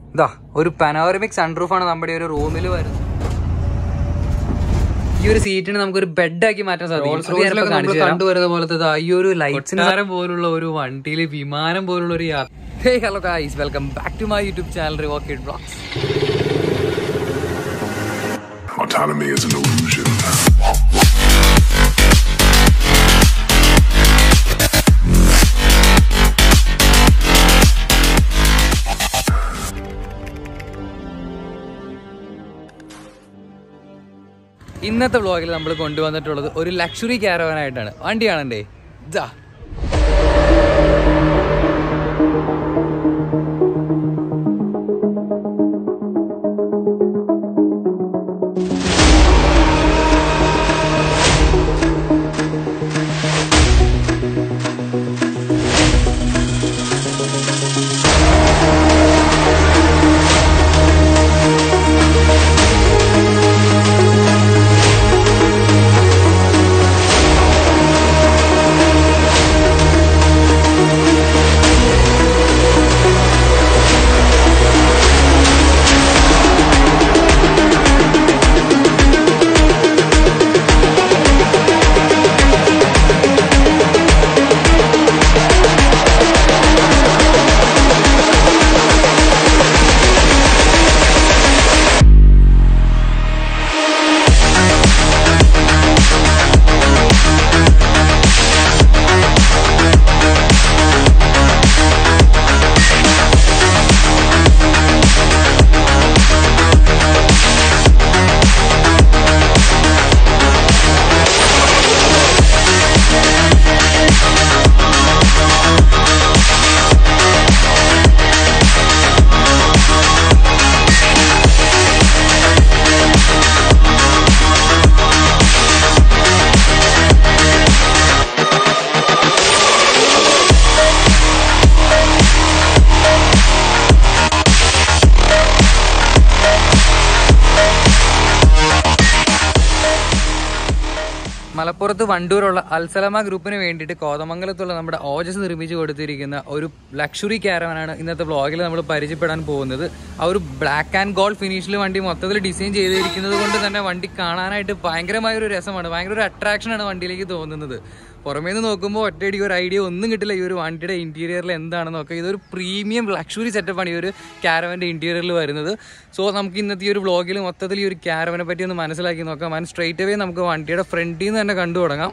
ഇതാ ഒരു പനോറമിക് സൺറൂഫാണ് നമ്മുടെ ഒരു റൂമിൽ വരുന്നത് ഈ ഒരു സീറ്റിന് നമുക്ക് ഒരു ബെഡാക്കി മാറ്റാൻ സാധിക്കും കണ്ടുവരുന്ന പോലത്തെ ദാ ഈ ഒരു ലൈറ്റ്സിനാരം പോലുള്ള ഒരു വണ്ടിയിൽ വിമാനം പോലുള്ള ഒരു യാത്ര hey hello guys welcome back to my YouTube channel revocate blogs Autonomy is an illusion. ഇന്നത്തെ വ്ളോഗിൽ നമ്മൾ കൊണ്ടുവന്നിട്ടുള്ളത് ഒരു ലക്ഷറി ക്യാരവനായിട്ടാണ് വണ്ടിയാണെന്റെ ഇതാ മലപ്പുറത്ത് വണ്ടൂരുള്ള അൽസലമ ഗ്രൂപ്പിന് വേണ്ടിയിട്ട് കോതമംഗലത്തുള്ള നമ്മുടെ ഓജസ് നിർമ്മിച്ചു കൊടുത്തിരിക്കുന്ന ഒരു ലക്ഷറി ക്യാരവനാണ് ഇന്നത്തെ വ്ളോഗിൽ നമ്മൾ പരിചയപ്പെടാൻ പോകുന്നത് ആ ഒരു ബ്ലാക്ക് ആൻഡ് ഗോൾഡ് ഫിനിഷിൽ വണ്ടി മൊത്തത്തിൽ ഡിസൈൻ ചെയ്തിരിക്കുന്നത് കൊണ്ട് തന്നെ വണ്ടി കാണാനായിട്ട് ഭയങ്കരമായ ഒരു രസമാണ് ഭയങ്കര ഒരു അട്രാക്ഷനാണ് വണ്ടിയിലേക്ക് തോന്നുന്നത് പുറമേ നിന്ന് നോക്കുമ്പോൾ ഒറ്റയടി ഒരു ഐഡിയ ഒന്നും കിട്ടില്ല ഈ ഒരു വണ്ടിയുടെ ഇന്റീരിയറിൽ എന്താണെന്നൊക്കെ ഇതൊരു പ്രീമിയം ലക്ഷറി സെറ്റപ്പാണ് ഈ ഒരു ക്യാരവൻ്റെ ഇന്റീരിയറിൽ വരുന്നത് സോ നമുക്ക് ഇന്നത്തെ ഈ ഒരു വ്ളോഗിൽ മൊത്തത്തിൽ ഈ ഒരു ക്യാരവനെ പറ്റി ഒന്ന് മനസ്സിലാക്കി നോക്കാം ആൻഡ് സ്ട്രൈറ്റ് അവേ നമുക്ക് വണ്ടിയുടെ ഫ്രണ്ടിൽ നിന്ന് തന്നെ കണ്ടു തുടങ്ങാം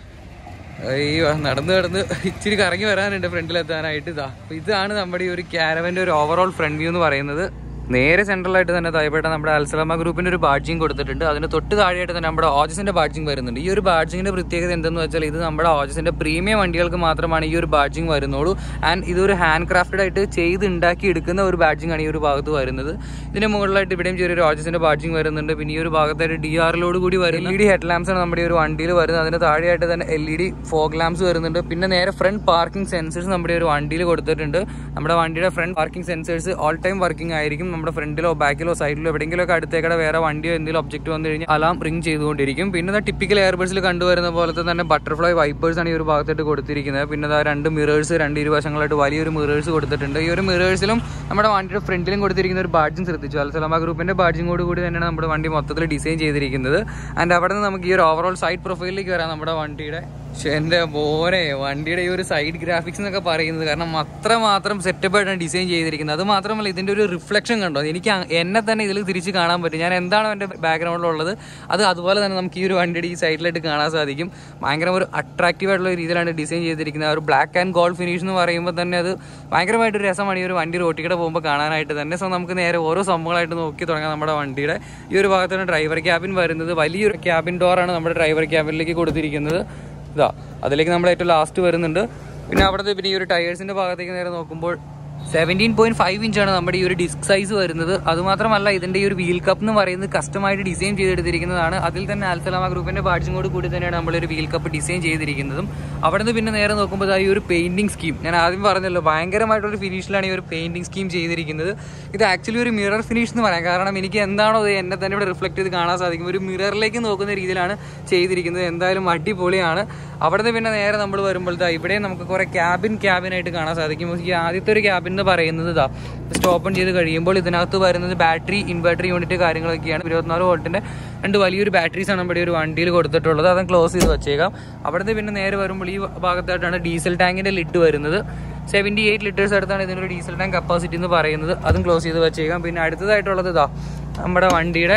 അയ്യോ നടന്ന് നടന്ന് ഇച്ചിരി കറങ്ങി വരാനുണ്ട് ഫ്രണ്ടിലെത്താനായിട്ട് ഇതാ അപ്പൊ ഇതാണ് നമ്മുടെ ഈ ഒരു ക്യാരവൻ്റെ ഒരു ഓവറോൾ ഫ്രണ്ട് വ്യൂ എന്ന് പറയുന്നത് നേരെ സെൻട്രലായിട്ട് തന്നെ തായ്പേട്ട നമ്മുടെ അൽസലാമ ഗ്രൂപ്പിന്റെ ഒരു ബാഡ്ജിങ് കൊടുത്തിട്ടുണ്ട് അതിന് തൊട്ട് താഴെയായിട്ട് തന്നെ നമ്മുടെ ഓജസിന്റെ ബാഡ്ജിങ് വരുന്നുണ്ട് ഈ ഒരു ബാഡ്ജിങ്ങിന്റെ പ്രത്യേകത എന്തെന്ന് വെച്ചാൽ ഇത് നമ്മുടെ ഓജസിന്റെ പ്രീമിയം വണ്ടികൾക്ക് മാത്രമാണ് ഈ ഒരു ബാഡ്ജിങ് വരുന്നുള്ളൂ ആൻഡ് ഇതൊരു ഹാൻഡ് ക്രാഫ്റ്റഡ് ആയിട്ട് ചെയ്ത് ഉണ്ടാക്കി എടുക്കുന്ന ഒരു ബാഡ്ജിങ് ആണ് ഈ ഒരു ഭാഗത്ത് വരുന്നത് ഇതിന് മുകളിലായിട്ട് ഇവിടെയും ചെറിയൊരു ഓജസിന്റെ ബാഡ്ജിങ് വരുന്നുണ്ട് പിന്നെ ഈ ഒരു ഭാഗത്തായിട്ട് ഡി ആറിലോട് കൂടി വരുന്ന L E D head lamps ആണ് നമ്മുടെ ഈ ഒരു വണ്ടിയിൽ വരുന്നത് അതിന് താഴെയായിട്ട് തന്നെ L E D fog lamps വരുന്നുണ്ട് പിന്നെ നേരെ ഫ്രണ്ട് പാർക്കിംഗ് സെൻസേഴ്സ് നമ്മുടെ ഒരു വണ്ടിയിൽ കൊടുത്തിട്ടുണ്ട് നമ്മുടെ വണ്ടിയുടെ front parking sensors all time working ആയിരിക്കും നമ്മുടെ ഫ്രണ്ടിലോ ബാക്കിലോ സൈഡിലോ എവിടെയെങ്കിലും ഒക്കെ അടുത്തേക്കടെ വേറെ വണ്ടിയോ എന്തെങ്കിലും ഒബ്ജക്റ്റ് വന്നു കഴിഞ്ഞാൽ അലാം റിംഗ് ചെയ്തുകൊണ്ടിരിക്കും പിന്നെ ടിപ്പിക്കൽ എയർബഡ്സിൽ കണ്ടുവരുന്ന പോലത്തെ തന്നെ ബട്ടർഫ്ലൈ വൈപ്പേഴ്സ് ആണ് ഈ ഒരു ഭാഗത്തായിട്ട് കൊടുത്തിരിക്കുന്നത് പിന്നെ ദാ രണ്ട് മിറേഴ്സ് രണ്ട് ഇരുവശങ്ങളായിട്ട് വലിയൊരു മിറേഴ്സ് കൊടുത്തിട്ടുണ്ട് ഈ ഒരു മിറേഴ്സിലും നമ്മുടെ വണ്ടിയുടെ ഫ്രണ്ടിലും കൊടുത്തിരിക്കുന്ന ഒരു ബാഡ്ജിങ് ശ്രദ്ധിച്ചു അൽസലാമ ഗ്രൂപ്പിന്റെ ബാഡ്ജിങ്ങോട് കൂടി തന്നെയാണ് നമ്മുടെ വണ്ടി മൊത്തത്തിൽ ഡിസൈൻ ചെയ്തിരിക്കുന്നത് ആൻഡ് അവിടെ നിന്ന് നമുക്ക് ഈ ഒരു ഓവറോൾ സൈഡ് പ്രൊഫൈലിലേക്ക് വരാം നമ്മുടെ വണ്ടിയുടെ പക്ഷെ എൻ്റെ മോനെ വണ്ടിയുടെ ഈ ഒരു സൈഡ് ഗ്രാഫിക്സ് എന്നൊക്കെ പറയുന്നത് കാരണം അത്രമാത്രം സെറ്റപ്പ് ആയിട്ടാണ് ഡിസൈൻ ചെയ്തിരിക്കുന്നത് അത് മാത്രമല്ല ഇതിന്റെ ഒരു റിഫ്ലക്ഷൻ കണ്ടോ എനിക്ക് അ- എന്നെ തന്നെ ഇതിൽ തിരിച്ച് കാണാൻ പറ്റും ഞാൻ എന്താണോ എൻ്റെ ബാക്ക്ഗ്രൗണ്ടിലുള്ളത് അത് അതുപോലെ തന്നെ നമുക്ക് ഈ ഒരു വണ്ടിയുടെ ഈ സൈഡിലായിട്ട് കാണാൻ സാധിക്കും ഭയങ്കര ഒരു അട്രാക്റ്റീവ് ആയിട്ടുള്ള ഒരു രീതിയിലാണ് ഡിസൈൻ ചെയ്തിരിക്കുന്നത് ആ ഒരു ബ്ലാക്ക് ആൻഡ് ഗോൾഡ് ഫിനിഷ് എന്ന് പറയുമ്പോൾ തന്നെ അത് ഭയങ്കരമായിട്ടൊരു രസമാണ് ഈ ഒരു വണ്ടി റോട്ടിക്കടെ പോകുമ്പോൾ കാണാനായിട്ട് തന്നെ സോ നമുക്ക് നേരെ ഓരോ സംഭവങ്ങളായിട്ട് നോക്കി തുടങ്ങാം നമ്മുടെ വണ്ടിയുടെ ഈ ഒരു ഭാഗത്താണ് ഡ്രൈവർ ക്യാബിൻ വരുന്നത് വലിയൊരു ക്യാബിൻ ഡോറാണ് നമ്മുടെ ഡ്രൈവർ ക്യാബിനിലേക്ക് കൊടുത്തിരിക്കുന്നത് ഇതാ അതിലേക്ക് നമ്മൾ ഏറ്റവും ലാസ്റ്റ് വരുന്നുണ്ട് പിന്നെ അവിടുത്തെ പിന്നെ ഈ ഒരു ടയേഴ്സിന്റെ ഭാഗത്തേക്ക് നേരെ നോക്കുമ്പോൾ സെവൻറ്റീൻ പോയിന്റ് ഫൈവ് ഇഞ്ചാണ് നമ്മുടെ ഈ ഒരു ഡിസ്ക് സൈസ് വരുന്നത് അതുമാത്രമല്ല ഇതിന്റെ ഈ ഒരു വീൽ കപ്പ് എന്ന് പറയുന്നത് കസ്റ്റമായിട്ട് ഡിസൈൻ ചെയ്തെടുത്തിരിക്കുന്നതാണ് അതിൽ തന്നെ അൽസലാമ ഗ്രൂപ്പിന്റെ ബാഡ്ജിങ്ങോട് കൂടി തന്നെയാണ് നമ്മൾ ഒരു വീൽ കപ്പ് ഡിസൈൻ ചെയ്തിരിക്കുന്നതും അവിടെ നിന്ന് പിന്നെ നേരെ നോക്കുമ്പോൾ ദാ ഈ ഒരു പെയിന്റിംഗ് സ്കീം ഞാൻ ആദ്യം പറഞ്ഞല്ലോ ഭയങ്കരമായിട്ടുള്ള ഫിനിഷിലാണ് ഈ ഒരു പെയിന്റിംഗ് സ്കീം ചെയ്തിരിക്കുന്നത് ഇത് ആക്ച്വലി ഒരു മിറർ ഫിനിഷ് എന്ന് പറയാം കാരണം എനിക്ക് എന്താണോ ഇത് എന്നെ തന്നെ ഇവിടെ റിഫ്ലക്ട് ചെയ്ത് കാണാൻ സാധിക്കും ഒരു മിററിലേക്ക് നോക്കുന്ന രീതിയിലാണ് ചെയ്തിരിക്കുന്നത് എന്തായാലും അടിപൊളിയാണ് അവിടെ നിന്ന് പിന്നെ നേരെ നമ്മൾ വരുമ്പോൾ ദാ ഇവിടെ നമുക്ക് കുറെ ക്യാബിൻ ക്യാബിനായിട്ട് കാണാൻ സാധിക്കും ഈ ആദ്യത്തെ ഒരു ക്യാബിൻ എന്ന് എന്ന് പറയുന്നത് ഇതാ സ്റ്റോപ്പ് ഓൺ ചെയ്ത് കഴിയുമ്പോൾ ഇതിനകത്ത് വരുന്നത് ബാറ്ററി ഇൻവെർട്ടർ യൂണിറ്റ് കാര്യങ്ങളൊക്കെയാണ് ഇരുപത്തിനാല് വോൾട്ടിന്റെ രണ്ട് വലിയൊരു ബാറ്ററീസ് ആണ് നമ്മുടെ ഈ ഒരു വണ്ടിയിൽ കൊടുത്തിട്ടുള്ളത് അതും ക്ലോസ് ചെയ്ത് വെച്ചേക്കാം അവിടുന്ന് പിന്നെ നേരെ വരുമ്പോൾ ഈ ഭാഗത്തായിട്ടാണ് ഡീസൽ ടാങ്കിന്റെ ലിഡ് വരുന്നത് സെവൻറ്റി എയ്റ്റ് ലിറ്റേഴ്സ് അടുത്താണ് ഇതിനൊരു ഡീസൽ ടാങ്ക് കപ്പാസിറ്റി എന്ന് പറയുന്നത് അതും ക്ലോസ് ചെയ്ത് വെച്ചേക്കാം പിന്നെ അടുത്തതായിട്ടുള്ളത് ഇതാ നമ്മുടെ വണ്ടിയുടെ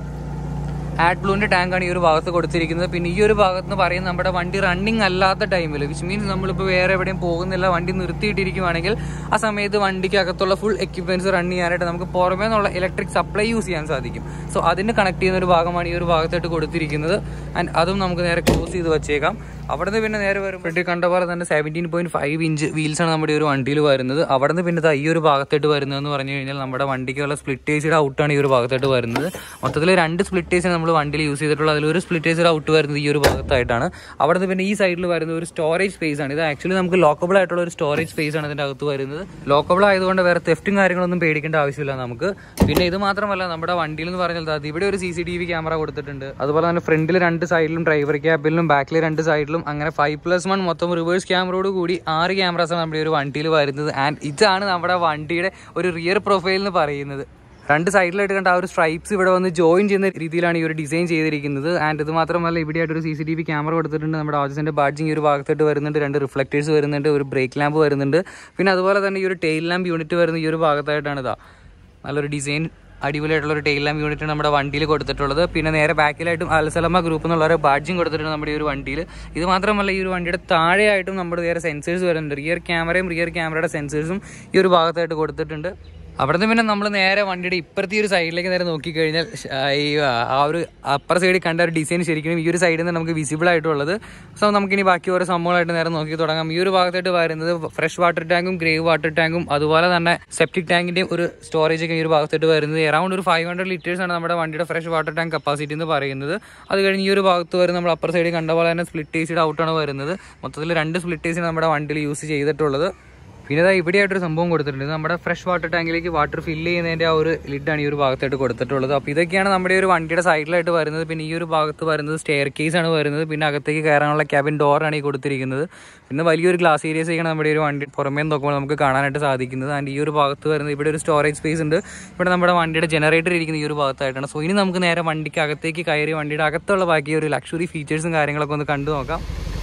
ആഡ് ബ്ലൂവിന്റെ ടാങ്കാണ് ഈ ഒരു ഭാഗത്ത് കൊടുത്തിരിക്കുന്നത് പിന്നെ ഈ ഒരു ഭാഗത്ത് എന്ന് പറയുന്നത് നമ്മുടെ വണ്ടി റണ്ണിങ് അല്ലാത്ത ടൈമിൽ വിച്ച് മീൻസ് നമ്മളിപ്പോൾ വേറെ എവിടെയും പോകുന്നില്ല വണ്ടി നിർത്തിയിട്ടിരിക്കുവാണെങ്കിൽ ആ സമയത്ത് വണ്ടിക്ക് അകത്തുള്ള ഫുൾ എക്യുപ്മെന്റ്സ് റൺ ചെയ്യാനായിട്ട് നമുക്ക് പുറമേ നിന്നുള്ള ഇലക്ട്രിക് സപ്ലൈ യൂസ് ചെയ്യാൻ സാധിക്കും സോ അതിന് കണക്ട് ചെയ്യുന്ന ഒരു ഭാഗമാണ് ഈ ഒരു ഭാഗത്തായിട്ട് കൊടുത്തിരിക്കുന്നത് ആൻഡ് അതും നമുക്ക് നേരെ ക്ലോസ് ചെയ്ത് വെച്ചേക്കാം അവിടുന്ന് പിന്നെ നേരെ വരുമ്പോഴേ കണ്ട പോലെ തന്നെ seventeen point five inch wheels ആണ് നമ്മുടെ ഈ ഒരു വണ്ടിയിൽ വരുന്നത് അവിടുന്ന് പിന്നെ ദാ ഈ ഒരു ഭാഗത്തായിട്ട് വരുന്നതെന്ന് പറഞ്ഞു കഴിഞ്ഞാൽ നമ്മുടെ വണ്ടിക്കുള്ള സ്പ്ലിറ്റേഴ്സിയുടെ ഔട്ടാണ് ഈ ഒരു ഭാഗത്തായിട്ട് വരുന്നത് മൊത്തത്തിൽ രണ്ട് സ്പ്ലിറ്റേഴ്സ് നമ്മൾ വണ്ടിയിൽ യൂസ് ചെയ്തിട്ടുള്ളത് അതിൽ ഒരു സ്പ്ലിറ്റേഴ്സിയുടെ ഔട്ട് വരുന്നത് ഈ ഒരു ഭാഗത്തായിട്ടാണ് അവിടുന്ന് പിന്നെ ഈ സൈഡിൽ വരുന്ന ഒരു സ്റ്റോറേജ് സ്പേസ് ആണ് ഇത് ആക്ച്വലി നമുക്ക് ലോക്കബിൾ ആയിട്ടുള്ള ഒരു സ്റ്റോറേജ് സ്പേസ് ആണ് ഇതിന്റെ അകത്ത് വരുന്നത് ലോക്കബിൾ ആയതുകൊണ്ട് വേറെ തെഫ്റ്റും കാര്യങ്ങളൊന്നും പേടിക്കേണ്ട ആവശ്യമില്ല നമുക്ക് പിന്നെ ഇത് മാത്രമല്ല നമ്മുടെ വണ്ടിയിൽ എന്ന് പറഞ്ഞാൽ ദാ ഇവിടെ ഒരു C C T V camera കൊടുത്തിട്ടുണ്ട് അതുപോലെ തന്നെ ഫ്രണ്ടിൽ രണ്ട് സൈഡിലും ഡ്രൈവർ ക്യാബിലും ബാക്കിൽ രണ്ട് സൈഡിലും അങ്ങനെ ഫൈവ് പ്ലസ് വൺ മൊത്തം റിവേഴ്സ് ക്യാമറയോട് കൂടി ആറ് ക്യാമറാസാണ് നമ്മുടെ ഈ ഒരു വണ്ടിയിൽ വരുന്നത് ആൻഡ് ഇതാണ് നമ്മുടെ വണ്ടിയുടെ ഒരു റിയർ പ്രൊഫൈൽ എന്ന് പറയുന്നത് രണ്ട് സൈഡിലായിട്ട് കണ്ട ആ ഒരു സ്ട്രൈപ്സ് ഇവിടെ വന്ന് ജോയിൻ ചെയ്യുന്ന രീതിയിലാണ് ഈ ഒരു ഡിസൈൻ ചെയ്തിരിക്കുന്നത് ആൻഡ് ഇത് മാത്രമല്ല ഇവിടെ ആയിട്ട് ഒരു C C T V camera കൊടുത്തിട്ടുണ്ട് നമ്മുടെ ഓജസിന്റെ ബാഡ്ജിങ് ഈ ഒരു ഭാഗത്തായിട്ട് വരുന്നുണ്ട് രണ്ട് റിഫ്ലക്റ്റേഴ്സ് വരുന്നുണ്ട് ഒരു ബ്രേക്ക് ലാമ്പ് വരുന്നുണ്ട് പിന്നെ അതുപോലെ തന്നെ ഈ ഒരു ടെയിൽ ലാമ്പ് യൂണിറ്റ് വരുന്ന ഈ ഒരു ഭാഗത്തായിട്ടാണ് ഇതാ നല്ലൊരു ഡിസൈൻ അടിപൊളിയായിട്ടുള്ള ഒരു ടെയിൽ ലാമ്പ് യൂണിറ്റ് നമ്മുടെ വണ്ടിയിൽ കൊടുത്തിട്ടുള്ളത് പിന്നെ നേരെ ബാക്കിലായിട്ടും അൽസലമ ഗ്രൂപ്പ് എന്നുള്ള ഒരു ബാഡ്ജിങ് കൊടുത്തിട്ടുണ്ട് നമ്മുടെ ഈ ഒരു വണ്ടിയിൽ ഇത് മാത്രമല്ല ഈ ഒരു വണ്ടിയുടെ താഴെയായിട്ടും നമ്മുടെ വേറെ സെൻസേഴ്സ് വരുന്നുണ്ട് റിയർ ക്യാമറയും റിയർ ക്യാമറയുടെ സെൻസേഴ്സും ഈ ഒരു ഭാഗത്തായിട്ട് കൊടുത്തിട്ടുണ്ട് അവിടുന്ന് പിന്നെ നമ്മൾ നേരെ വണ്ടിയുടെ ഇപ്പുറത്തെ ഈ ഒരു സൈഡിലേക്ക് നേരെ നോക്കിക്കഴിഞ്ഞാൽ ഷ്- ആ ഈ ആ ഒരു അപ്പർ സൈഡിൽ കണ്ട ഒരു ഡിസൈൻ ശരിക്കും ഈ ഒരു സൈഡിൽ നിന്ന് നമുക്ക് വിസിബിൾ ആയിട്ടുള്ളത് സോ നമുക്കിനി ബാക്കി ഓരോ സംഭവങ്ങളായിട്ട് നേരെ നോക്കി തുടങ്ങാം ഈ ഒരു ഭാഗത്തായിട്ട് വരുന്നത് ഫ്രഷ് വാട്ടർ ടാങ്കും ഗ്രേവ് വാട്ടർ ടാങ്കും അതുപോലെ തന്നെ സെപ്റ്റിക് ടാങ്കിന്റെയും ഒരു സ്റ്റോറേജ് ഒക്കെ ഈ ഒരു ഭാഗത്തായിട്ട് വരുന്നത് അറൌണ്ട് ഒരു ഫൈവ് ഹൺഡ്രഡ് ലിറ്റേഴ്സ് ആണ് നമ്മുടെ വണ്ടിയുടെ ഫ്രഷ് വാട്ടർ ടാങ്ക് കപ്പാസിറ്റി എന്ന് പറയുന്നത് അത് കഴിഞ്ഞ് ഈ ഒരു ഭാഗത്ത് വരും നമ്മൾ അപ്പർ സൈഡിൽ കണ്ട പോലെ തന്നെ സ്പ്ലിറ്റേഴ്സിയുടെ ഔട്ടാണ് വരുന്നത് മൊത്തത്തിൽ രണ്ട് സ്പ്ലിറ്റേഴ്സിന് നമ്മുടെ വണ്ടിയിൽ യൂസ് ചെയ്തിട്ടുള്ളത് പിന്നെ ഇതാ ഇവിടെയായിട്ടൊരു സംഭവം കൊടുത്തിട്ടുണ്ട് ഇത് നമ്മുടെ ഫ്രഷ് വാട്ടർ ടാങ്കിലേക്ക് വാട്ടർ ഫില്ല് ചെയ്യുന്നതിന്റെ ആ ഒരു ലിഡാണ് ഈ ഒരു ഭാഗത്തായിട്ട് കൊടുത്തിട്ടുള്ളത് അപ്പോൾ ഇതൊക്കെയാണ് നമ്മുടെ ഈ ഒരു വണ്ടിയുടെ സൈഡിലായിട്ട് വരുന്നത് പിന്നെ ഈ ഒരു ഭാഗത്ത് വരുന്നത് സ്റ്റെയർ കേസ് ആണ് വരുന്നത് പിന്നെ അകത്തേക്ക് കയറാനുള്ള ക്യാബിൻ ഡോറാണ് ഈ കൊടുത്തിരിക്കുന്നത് പിന്നെ വലിയൊരു ഗ്ലാസ് ഏരിയസ് ഒക്കെയാണ് നമ്മുടെ ഈ ഒരു വണ്ടി പുറമേ നോക്കുമ്പോൾ നമുക്ക് കാണാനായിട്ട് സാധിക്കുന്നത് ആൻഡ് ഈ ഒരു ഭാഗത്ത് വരുന്നത് ഇവിടെ ഒരു സ്റ്റോറേജ് സ്പേസ് ഉണ്ട് ഇവിടെ നമ്മുടെ വണ്ടിയുടെ ജനറേറ്റർ ഇരിക്കുന്ന ഈ ഒരു ഭാഗത്തായിട്ടാണ് സോ ഇനി നമുക്ക് നേരെ വണ്ടിക്ക് അകത്തേക്ക് കയറി വണ്ടിയുടെ അകത്തുള്ള ബാക്കി ഒരു ലക്ഷറി ഫീച്ചേഴ്സും കാര്യങ്ങളൊക്കെ ഒന്ന് കണ്ടു നോക്കാം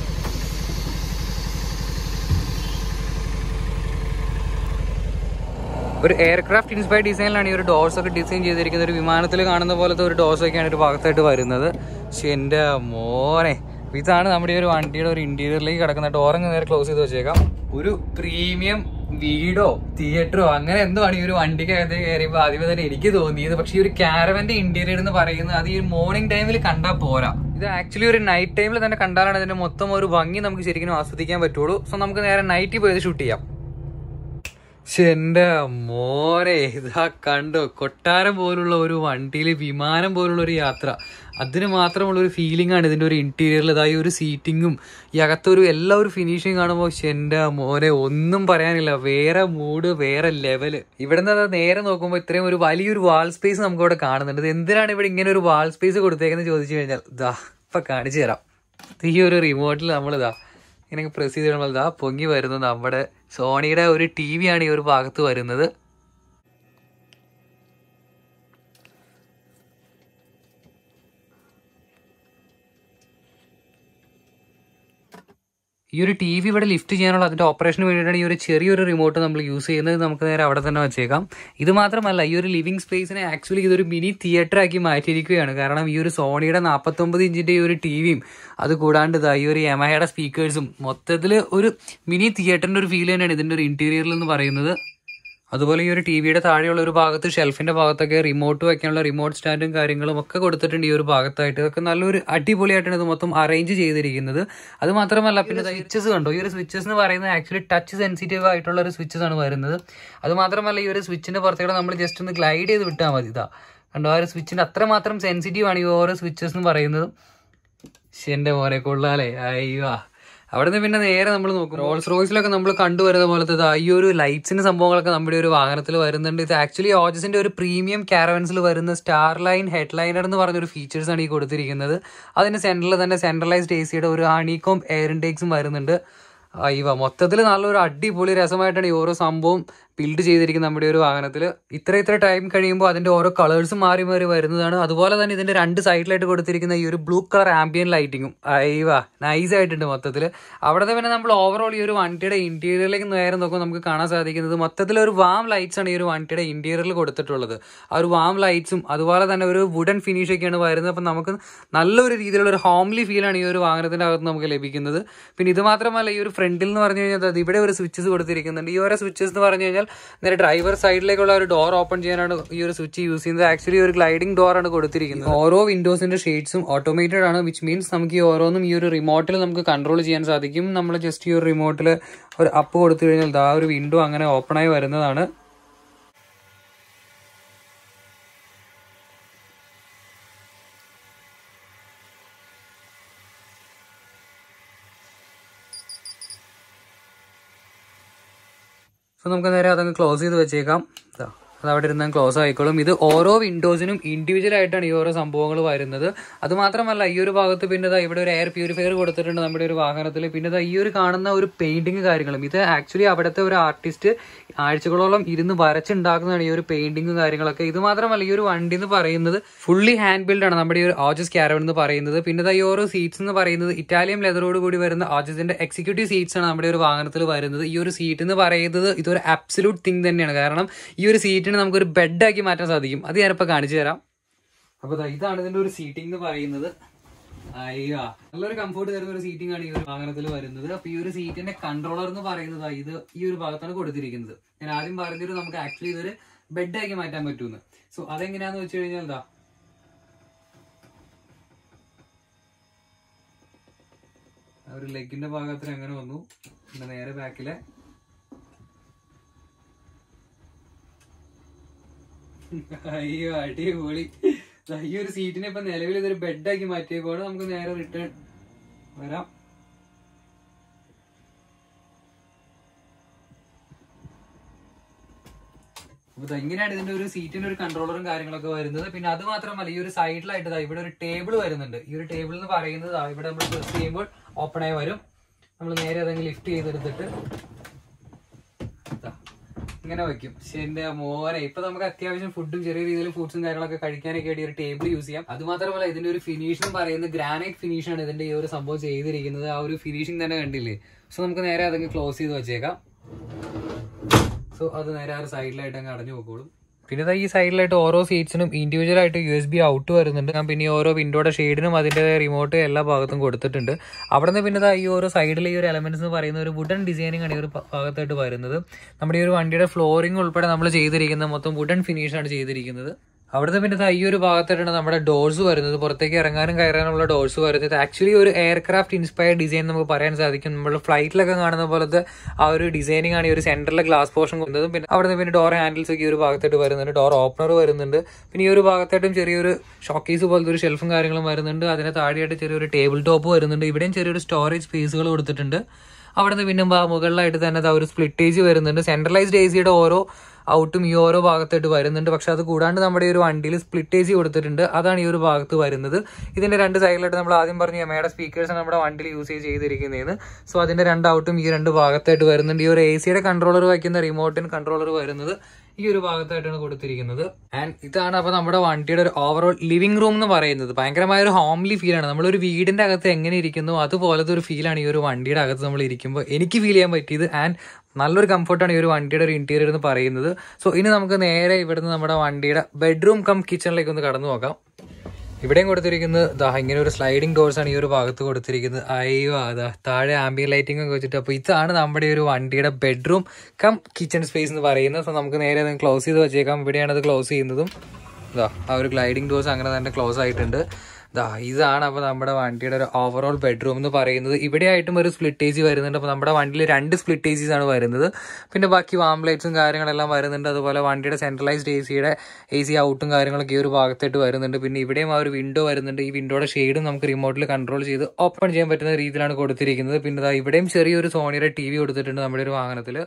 ഒരു എയർക്രാഫ്റ്റ് ഇൻസ്പയർഡ് ഡിസൈനിലാണ് ഈ ഒരു ഡോർസ് ഒക്കെ ഡിസൈൻ ചെയ്തിരിക്കുന്നത് ഒരു വിമാനത്തിൽ കാണുന്ന പോലത്തെ ഒരു ഡോർസ് ഒക്കെയാണ് ഒരു ഭാഗത്തായിട്ട് വരുന്നത് പക്ഷെ എൻ്റെ മോനെ ഇതാണ് നമ്മുടെ ഈ ഒരു വണ്ടിയുടെ ഒരു ഇന്റീരിയറിലേക്ക് കിടക്കുന്ന ഡോറങ്ങ് നേരെ ക്ലോസ് ചെയ്ത് വെച്ചേക്കാം ഒരു പ്രീമിയം വീടോ തിയേറ്ററോ അങ്ങനെ എന്തോ ആണ് ഈ ഒരു വണ്ടിക്കകത്ത് കയറിയപ്പോൾ ആദ്യമേ തന്നെ എനിക്ക് തോന്നിയത് പക്ഷേ ഈ ഒരു കാരവന്റെ ഇന്റീരിയർ എന്ന് പറയുന്നത് അത് ഈ മോർണിംഗ് ടൈമിൽ കണ്ടാൽ പോരാ ഇത് ആക്ച്വലി ഒരു നൈറ്റ് ടൈമിൽ തന്നെ കണ്ടാലാണ് ഇതിന്റെ മൊത്തം ഒരു ഭംഗി നമുക്ക് ശരിക്കും ആസ്വദിക്കാൻ പറ്റുള്ളൂ സോ നമുക്ക് നേരെ നൈറ്റിൽ പോയത് ഷൂട്ട് ചെയ്യാം പക്ഷെ എന്റെ മോനെ ഇതാ കണ്ടോ കൊട്ടാരം പോലുള്ള ഒരു വണ്ടിയിൽ വിമാനം പോലുള്ള ഒരു യാത്ര അതിന് മാത്രമുള്ള ഒരു ഫീലിംഗ് ആണ് ഇതിന്റെ ഒരു ഇന്റീരിയറിൽ ഇതായി ഒരു സീറ്റിങ്ങും ഈ അകത്തൊരു എല്ലാ ഒരു ഫിനിഷിങ് കാണുമ്പോൾ പക്ഷെ എന്റെ മോനെ ഒന്നും പറയാനില്ല വേറെ മൂഡ് വേറെ ലെവല് ഇവിടെ നിന്ന് നേരെ നോക്കുമ്പോൾ ഇത്രയും ഒരു വലിയൊരു വാൾ സ്പേസ് നമുക്ക് ഇവിടെ കാണുന്നുണ്ട് ഇത് എന്തിനാണ് ഇവിടെ ഇങ്ങനെ ഒരു വാൾ സ്പേസ് കൊടുത്തേക്കെന്ന് ചോദിച്ചു കഴിഞ്ഞാൽ ഇതാ ഇപ്പൊ കാണിച്ചു തരാം ഈ ഒരു റിമോട്ടിൽ നമ്മളിതാ ഇങ്ങനെ പ്രസ് ചെയ്ത് കഴിയുമ്പോൾ ഇതാ പൊങ്ങി വരുന്നത് നമ്മുടെ സോണിയുടെ ഒരു ടി വി ആണ് ഈ ഒരു ഭാഗത്ത് വരുന്നത് ഈ ഒരു ടി വി ഇവിടെ ലിഫ്റ്റ് ചെയ്യാനുള്ള അതിന്റെ ഓപ്പറേഷന് വേണ്ടിയിട്ടാണ് ഈ ഒരു ചെറിയൊരു റിമോട്ട് നമ്മൾ യൂസ് ചെയ്യുന്നത് നമുക്ക് നേരെ അവിടെ തന്നെ വെച്ചേക്കാം ഇത് മാത്രമല്ല ഈ ഒരു ലിവിംഗ് സ്പേസിനെ ആക്ച്വലി ഇതൊരു മിനി തിയേറ്റർ ആക്കി മാറ്റിയിരിക്കുകയാണ് കാരണം ഈ ഒരു സോണിയുടെ നാൽപ്പത്തൊമ്പത് ഇഞ്ചിന്റെ ഈ ഒരു ടി വിയും അത് കൂടാണ്ട് ഇതാ ഈ ഒരു എമഹയുടെ സ്പീക്കേഴ്സും മൊത്തത്തിൽ ഒരു മിനി തിയേറ്ററിന്റെ ഒരു ഫീൽ തന്നെയാണ് ഇതിന്റെ ഒരു ഇന്റീരിയറിൽ എന്ന് പറയുന്നത് അതുപോലെ ഈ ഒരു ടി വിയുടെ താഴെയുള്ള ഒരു ഭാഗത്ത് ഷെൽഫിന്റെ ഭാഗത്തൊക്കെ റിമോട്ട് വെക്കാനുള്ള റിമോട്ട് സ്റ്റാൻഡും കാര്യങ്ങളും ഒക്കെ കൊടുത്തിട്ടുണ്ട് ഈ ഒരു ഭാഗത്തായിട്ട് ഇതൊക്കെ നല്ലൊരു അടിപൊളിയായിട്ടാണ് ഇത് മൊത്തം അറേഞ്ച് ചെയ്തിരിക്കുന്നത് അത് മാത്രമല്ല പിന്നെ സ്വിച്ചസ് കണ്ടോ ഈ ഒരു സ്വിച്ചസ് എന്ന് പറയുന്നത് ആക്ച്വലി ടച്ച് സെൻസിറ്റീവ് ആയിട്ടുള്ള ഒരു സ്വിച്ചസ് ആണ് വരുന്നത് അത് മാത്രമല്ല ഈ ഒരു സ്വിച്ചിന്റെ പുറത്തേക്ക് നമ്മൾ ജസ്റ്റ് ഒന്ന് ഗ്ലൈഡ് ചെയ്ത് വിട്ടാൽ മതി ഇതാ കണ്ടോ ആ ഒരു സ്വിച്ചിന്റെ അത്രമാത്രം സെൻസിറ്റീവ് ആണ് ഈ ഓരോ സ്വിച്ചസ് എന്ന് പറയുന്നത് ശ്ശെ, എന്റെ മോനെ കൊള്ളാലേ അയ്യോ അവിടുന്ന് പിന്നെ നേരെ നമ്മൾ നോക്കും റോൾസ് റോയ്സിലൊക്കെ നമ്മൾ കണ്ടുവരുന്ന പോലത്തെ ദാ ഈ ഒരു ലൈറ്റ്സിന്റെ സംഭവങ്ങളൊക്കെ നമ്മുടെ ഒരു വാഹനത്തിൽ വരുന്നുണ്ട് ഇത് ആക്ച്വലി ഓജസിന്റെ ഒരു പ്രീമിയം കാരവൻസിൽ വരുന്ന സ്റ്റാർ ലൈൻ ഹെഡ് ലൈനർ എന്ന് പറഞ്ഞൊരു ഫീച്ചേഴ്സ് ആണ് ഈ കൊടുത്തിരിക്കുന്നത് അതിന്റെ സെന്ററിൽ തന്നെ സെൻട്രലൈസ്ഡ് എ സിയുടെ ഒരു ഹണികോം എയർ ഇൻടേക്സും വരുന്നുണ്ട് അയ്യോ മൊത്തത്തിൽ നല്ലൊരു അടിപൊളി രസമായിട്ടാണ് ഈ ഓരോ സംഭവം ബിൽഡ് ചെയ്തിരിക്കുന്ന നമ്മുടെ ഒരു വാഹനത്തിൽ ഇത്ര ഇത്ര ടൈം കഴിയുമ്പോൾ അതിന്റെ ഓരോ കളേഴ്സും മാറി മാറി വരുന്നതാണ് അതുപോലെ തന്നെ ഇതിന്റെ രണ്ട് സൈഡിലായിട്ട് കൊടുത്തിരിക്കുന്ന ഈ ഒരു ബ്ലൂ കളർ ആംബിയൻ ലൈറ്റിങ്ങും അയവ നൈസ് ആയിട്ടുണ്ട് മൊത്തത്തിൽ അവിടെ പിന്നെ നമ്മൾ ഓവറോൾ ഈ ഒരു വണ്ടിയുടെ ഇന്റീരിയറിലേക്ക് നേരെ നോക്കുമ്പോൾ നമുക്ക് കാണാൻ സാധിക്കുന്നത് മൊത്തത്തിൽ ഒരു വാം ലൈറ്റ്സ് ആണ് ഈ ഒരു വണ്ടിയുടെ ഇന്റീരിയറിൽ കൊടുത്തിട്ടുള്ളത് ആ ഒരു വാം ലൈറ്റ്സും അതുപോലെ തന്നെ ഒരു വുഡൻ ഫിനിഷ് ഒക്കെയാണ് വരുന്നത് അപ്പം നമുക്ക് നല്ലൊരു രീതിയിലുള്ള ഒരു ഹോംലി ഫീലാണ് ഈ ഒരു വാഹനത്തിന്റെ അകത്ത് നമുക്ക് ലഭിക്കുന്നത് പിന്നെ ഇത് മാത്രമല്ല ഈ ഒരു ഫ്രണ്ടിൽ എന്ന് പറഞ്ഞു കഴിഞ്ഞാൽ അത് ഇവിടെ ഒരു സ്വിച്ചസ് കൊടുത്തിരിക്കുന്നുണ്ട് ഈ ഓരോ സ്വിച്ചസ് എന്ന് പറഞ്ഞു കഴിഞ്ഞാൽ നേരെ ഡ്രൈവർ സൈഡിലേക്കുള്ള ഒരു ഡോർ ഓപ്പൺ ചെയ്യാനാണ് ഈ ഒരു സ്വിച്ച് യൂസ് ചെയ്യുന്നത് ആക്ച്വലി ഒരു ഗ്ലൈഡിംഗ് ഡോർ ആണ് കൊടുത്തിരിക്കുന്നത് ഓരോ വിൻഡോസിന്റെ ഷെയ്ഡ്സും ഓട്ടോമേറ്റഡ് ആണ് വിച്ച് മീൻസ് നമുക്ക് ഈ ഓരോന്നും ഈ ഒരു റിമോട്ടിൽ നമുക്ക് കൺട്രോൾ ചെയ്യാൻ സാധിക്കും നമ്മൾ ജസ്റ്റ് ഈ ഒരു റിമോട്ടിൽ ഒരു അപ്പ് കൊടുത്തു കഴിഞ്ഞാൽ ദാ ഒരു വിൻഡോ അങ്ങനെ ഓപ്പൺ ആയി വരുന്നതാണ് സോ നമുക്ക് നേരെ അതങ്ങ് ക്ലോസ് ചെയ്ത് വെച്ചേക്കാം ദാ, അത് അവിടെ ഇരുന്ന് ക്ലോസ് ആയിക്കോളും ഇത് ഓരോ വിൻഡോസിനും ഇൻഡിവിജ്വൽ ആയിട്ടാണ് ഈ ഓരോ സംഭവങ്ങൾ വരുന്നത് അത് മാത്രമല്ല ഈ ഒരു ഭാഗത്ത് പിന്നെ ദാ ഇവിടെ ഒരു എയർ പ്യൂരിഫയർ കൊടുത്തിട്ടുണ്ട് നമ്മുടെ ഒരു വാഹനത്തിൽ പിന്നെ ദാ ഈ ഒരു കാണുന്ന ഒരു പെയിന്റിങ് കാര്യങ്ങളും ഇത് ആക്ച്വലി അവിടുത്തെ ഒരു ആർട്ടിസ്റ്റ് ആഴ്ചകളോളം ഇരുന്ന് വരച്ചുണ്ടാക്കുന്നതാണ് ഈ ഒരു പെയിന്റിങ്ങും കാര്യങ്ങളൊക്കെ ഇത് മാത്രമല്ല ഈ ഒരു വണ്ടി എന്ന് പറയുന്നത് ഫുള്ളി ഹാൻഡ് ബിൽഡ് ആണ് നമ്മുടെ ഈ ഒരു ഓജസ് ക്യാരവൻ എന്ന് പറയുന്നത് പിന്നെ ദാ ഈ ഓരോ സീറ്റ്സ് എന്ന് പറയുന്നത് ഇറ്റാലിയൻ ലെതറോട് കൂടി വരുന്ന ഓജസിന്റെ എക്സിക്യൂട്ടീവ് സീറ്റ്സ് ആണ് നമ്മുടെ ഒരു വാഹനത്തിൽ വരുന്നത് ഈ ഒരു സീറ്റ് എന്ന് പറയുന്നത് ഇതൊരു അബ്സല്യൂട്ട് തിങ് തന്നെയാണ് കാരണം ഈ ഒരു സീറ്റിന് നമുക്കൊരു ബെഡാക്കി മാറ്റാൻ സാധിക്കും അത് ഞാനിപ്പോൾ കാണിച്ചു തരാം അപ്പൊ ദാ ഇതാണ് ഇതിന്റെ ഒരു സീറ്റിംഗ് എന്ന് പറയുന്നത് അയ്യോ നല്ലൊരു കംഫോർട്ട് തരുന്ന ഒരു സീറ്റിംഗ് ആണ് ഈ ഒരു വാഹനത്തിൽ വരുന്നത് അപ്പൊ ഈ ഒരു സീറ്റിന്റെ കൺട്രോളർ എന്ന് പറയുന്നത് ദാ ഇത് ഈ ഒരു ഭാഗത്താണ് കൊടുത്തിരിക്കുന്നത് ഞാൻ ആദ്യം പറഞ്ഞൊരു നമുക്ക് ആക്ച്വലി ഇതൊരു ബെഡാക്കി മാറ്റാൻ പറ്റുമെന്ന് സോ അതെങ്ങനെയാന്ന് വെച്ച് കഴിഞ്ഞാൽ ദാ ആ ഒരു ലെഗിന്റെ ഭാഗത്തിൽ എങ്ങനെ വന്നു പിന്നെ നേരെ ബാക്കിലെ അയ്യോ അടിപൊളി ദാ ഈ ഒരു സീറ്റിനെ ഇപ്പൊ നിലവിൽ ഇതൊരു ബെഡാക്കി മാറ്റിയപ്പോൾ നമുക്ക് നേരെ റിട്ടേൺ വരാം അപ്പൊ ദാ ഇങ്ങനെയാണ് ഇതിന്റെ ഒരു സീറ്റിന്റെ ഒരു കൺട്രോളറും കാര്യങ്ങളൊക്കെ വരുന്നത് പിന്നെ അത് മാത്രമല്ല ഈ ഒരു സൈഡിലായിട്ട് ദാ ഇവിടെ ഒരു ടേബിൾ വരുന്നുണ്ട് ഈ ഒരു ടേബിൾ എന്ന് പറയുന്നത് ദാ ഇവിടെ നമ്മൾ പ്രസ് ചെയ്യുമ്പോൾ ഓപ്പൺ ആയി വരും നമ്മൾ നേരെ അതെങ്കിൽ ലിഫ്റ്റ് ചെയ്തെടുത്തിട്ട് ദാ ഇങ്ങനെ വെക്കും പക്ഷെ എന്റെ മോനെ ഇപ്പൊ നമുക്ക് അത്യാവശ്യം ഫുഡും ചെറിയ രീതിയിൽ ഫുഡ്സും കാര്യങ്ങളൊക്കെ കഴിക്കാനൊക്കെ ആയിട്ട് ഈ ഒരു ടേബിൾ യൂസ് ചെയ്യാം അത് മാത്രമല്ല ഇതിന്റെ ഒരു ഫിനിഷ് എന്ന് പറയുന്നത് ഗ്രാനൈറ്റ് ഫിനിഷ് ആണ് ഇതിന്റെ ഈ ഒരു സംഭവം ചെയ്തിരിക്കുന്നത് ആ ഒരു ഫിനിഷിംഗ് തന്നെ കണ്ടില്ലേ സോ നമുക്ക് നേരെ അതങ്ങ് ക്ലോസ് ചെയ്ത് വെച്ചേക്കാം സോ അത് നേരെ ആ ഒരു സൈഡിലായിട്ട് അങ്ങ് അടഞ്ഞു പോക്കോളും പിന്നെ ദാ ഈ സൈഡിലായിട്ട് ഓരോ സീറ്റ്സിനും ഇൻഡിവിജ്വൽ ആയിട്ട് യു എസ് ബി ഔട്ട് വരുന്നുണ്ട് ഞാൻ പിന്നെ ഈ ഓരോ വിൻഡോയുടെ ഷെയ്ഡിനും അതിന്റെ റിമോട്ട് എല്ലാ ഭാഗത്തും കൊടുത്തിട്ടുണ്ട് അവിടെ നിന്ന് പിന്നെ ദാ ഈ ഓരോ സൈഡിൽ ഈ ഒരു എലമെന്റ്സ് എന്ന് പറയുന്ന ഒരു വുഡൻ ഡിസൈനിങ് ആണ് ഈ ഒരു ഭ- ഭാഗത്തായിട്ട് വരുന്നത് നമ്മുടെ ഈ ഒരു വണ്ടിയുടെ ഫ്ലോറിംഗ് ഉൾപ്പെടെ നമ്മൾ ചെയ്തിരിക്കുന്ന മൊത്തം വുഡൻ ഫിനിഷ് ആണ് ചെയ്തിരിക്കുന്നത് അവിടുത്തെ പിന്നെ ദാ ഈ ഒരു ഭാഗത്തായിട്ടാണ് നമ്മുടെ ഡോർസ് വരുന്നത് പുറത്തേക്ക് ഇറങ്ങാനും കയറാനുള്ള ഡോർസ് വരുന്നത് ആക്ച്വലി ഒരു എയർക്രാഫ്റ്റ് ഇൻസ്പയർഡ് ഡിസൈൻ നമുക്ക് പറയാൻ സാധിക്കും നമ്മൾ ഫ്ലൈറ്റിലൊക്കെ കാണുന്ന പോലത്തെ ആ ഒരു ഡിസൈനിങ് ആണ് ഈ ഒരു സെന്ററിലെ ഗ്ലാസ് പോർഷൻ കൊണ്ടത് പിന്നെ അവിടുന്ന് പിന്നെ ഡോർ ഹാൻഡിൽസ് ഒക്കെ ഈ ഒരു ഭാഗത്തായിട്ട് വരുന്നുണ്ട് ഡോർ ഓപ്പണർ വരുന്നുണ്ട് പിന്നെ ഈ ഒരു ഭാഗത്തായിട്ടും ചെറിയൊരു ഷോക്കേസ് പോലത്തെ ഒരു ഷെൽഫും കാര്യങ്ങളും വരുന്നുണ്ട് അതിന് താഴെയായിട്ട് ചെറിയൊരു ടേബിൾ ടോപ്പ് വരുന്നുണ്ട് ഇവിടെയും ചെറിയൊരു സ്റ്റോറേജ് സ്പേസുകൾ കൊടുത്തിട്ടുണ്ട് അവിടെ നിന്ന് പിന്നെ ബാ- മുകളിലായിട്ട് തന്നെ ദാ ഒരു സ്പ്ലിറ്റേജ് വരുന്നുണ്ട് സെൻട്രലൈസ്ഡ് എ സിയുടെ ഓരോ ഔട്ടും ഈ ഓരോ ഭാഗത്തായിട്ട് വരുന്നുണ്ട് പക്ഷെ അത് കൂടാണ്ട് നമ്മുടെ ഈ ഒരു വണ്ടിയിൽ സ്പ്ലിറ്റ് എ സി കൊടുത്തിട്ടുണ്ട് അതാണ് ഈ ഒരു ഭാഗത്ത് വരുന്നത് ഇതിന്റെ രണ്ട് സൈഡിലായിട്ട് നമ്മൾ ആദ്യം പറഞ്ഞു എമയുടെ സ്പീക്കേഴ്സ് നമ്മുടെ വണ്ടിയിൽ യൂസ് ചെയ്തിരിക്കുന്നതെന്ന് സോ അതിന്റെ രണ്ട് ഔട്ടും ഈ രണ്ട് ഭാഗത്തായിട്ട് വരുന്നുണ്ട് ഈ ഒരു എ സിയുടെ കൺട്രോളർ വയ്ക്കുന്ന റിമോട്ടിന് കൺട്രോളർ വരുന്നത് ഈ ഒരു ഭാഗത്തായിട്ടാണ് കൊടുത്തിരിക്കുന്നത് ആൻഡ് ഇതാണ് അപ്പൊ നമ്മുടെ വണ്ടിയുടെ ഒരു ഓവറോൾ ലിവിംഗ് റൂം എന്ന് പറയുന്നത് ഭയങ്കരമായ ഒരു ഹോംലി ഫീലാണ് നമ്മളൊരു വീടിന്റെ അകത്ത് എങ്ങനെ ഇരിക്കുന്നു അതുപോലത്തെ ഒരു ഫീലാണ് ഈ ഒരു വണ്ടിയുടെ അകത്ത് നമ്മൾ ഇരിക്കുമ്പോൾ എനിക്ക് ഫീൽ ചെയ്യാൻ പറ്റിയത് ആൻഡ് നല്ലൊരു കംഫർട്ടാണ് ഈ ഒരു വണ്ടിയുടെ ഒരു ഇന്റീരിയർ എന്ന് പറയുന്നത് സോ ഇനി നമുക്ക് നേരെ ഇവിടുന്ന് നമ്മുടെ വണ്ടിയുടെ ബെഡ്റൂം കം കിച്ചണിലേക്ക് ഒന്ന് കടന്നു നോക്കാം ഇവിടെയും കൊടുത്തിരിക്കുന്നത് ദാ ഇങ്ങനെ ഒരു സ്ലൈഡിംഗ് ഡോർസ് ആണ് ഈ ഒരു ഭാഗത്ത് കൊടുത്തിരിക്കുന്നത് അയ്യോ അതാ താഴെ ആംബിയൻ ലൈറ്റിംഗ് ഒക്കെ വെച്ചിട്ട് അപ്പോൾ ഇതാണ് നമ്മുടെ ഒരു വണ്ടിയുടെ ബെഡ്റൂം കം കിച്ചൺ സ്പേസ് എന്ന് പറയുന്നത് സോ നമുക്ക് നേരെ അത് ക്ലോസ് ചെയ്ത് വെച്ചേക്കാം ഇവിടെയാണ് അത് ക്ലോസ് ചെയ്യുന്നതും ഇതാ ആ ഒരു ഗ്ലൈഡിംഗ് ഡോർസ് അങ്ങനെ തന്നെ ക്ലോസ് ആയിട്ടുണ്ട് ദാ ഇതാണ് അപ്പോൾ നമ്മുടെ വണ്ടിയുടെ ഒരു ഓവറോൾ ബെഡ്റൂം എന്ന് പറയുന്നത് ഇവിടെ ആയിട്ടും ഒരു സ്പ്ലിറ്റ് ഏസി വരുന്നുണ്ട് അപ്പോൾ നമ്മുടെ വണ്ടിയിൽ രണ്ട് സ്പ്ലിറ്റ് ഏസീസ് ആണ് വരുന്നത് പിന്നെ ബാക്കി വാം ലൈറ്റ്സും കാര്യങ്ങളെല്ലാം വരുന്നുണ്ട് അതുപോലെ വണ്ടിയുടെ സെൻട്രലൈസ്ഡ് എ സിയുടെ എ സി ഔട്ടും കാര്യങ്ങളൊക്കെ ഈ ഒരു ഭാഗത്തായിട്ട് വരുന്നുണ്ട് പിന്നെ ഇവിടെയും ആ ഒരു വിൻഡോ വരുന്നുണ്ട് ഈ വിൻഡോയുടെ ഷെയ്ഡും നമുക്ക് റിമോട്ടിൽ കൺട്രോൾ ചെയ്ത് ഓപ്പൺ ചെയ്യാൻ പറ്റുന്ന രീതിയിലാണ് കൊടുത്തിരിക്കുന്നത് പിന്നെ ദാ ഇവിടെയും ചെറിയൊരു സോണിയുടെ ടി വി കൊടുത്തിട്ടുണ്ട് നമ്മുടെ ഒരു വാഹനത്തിൽ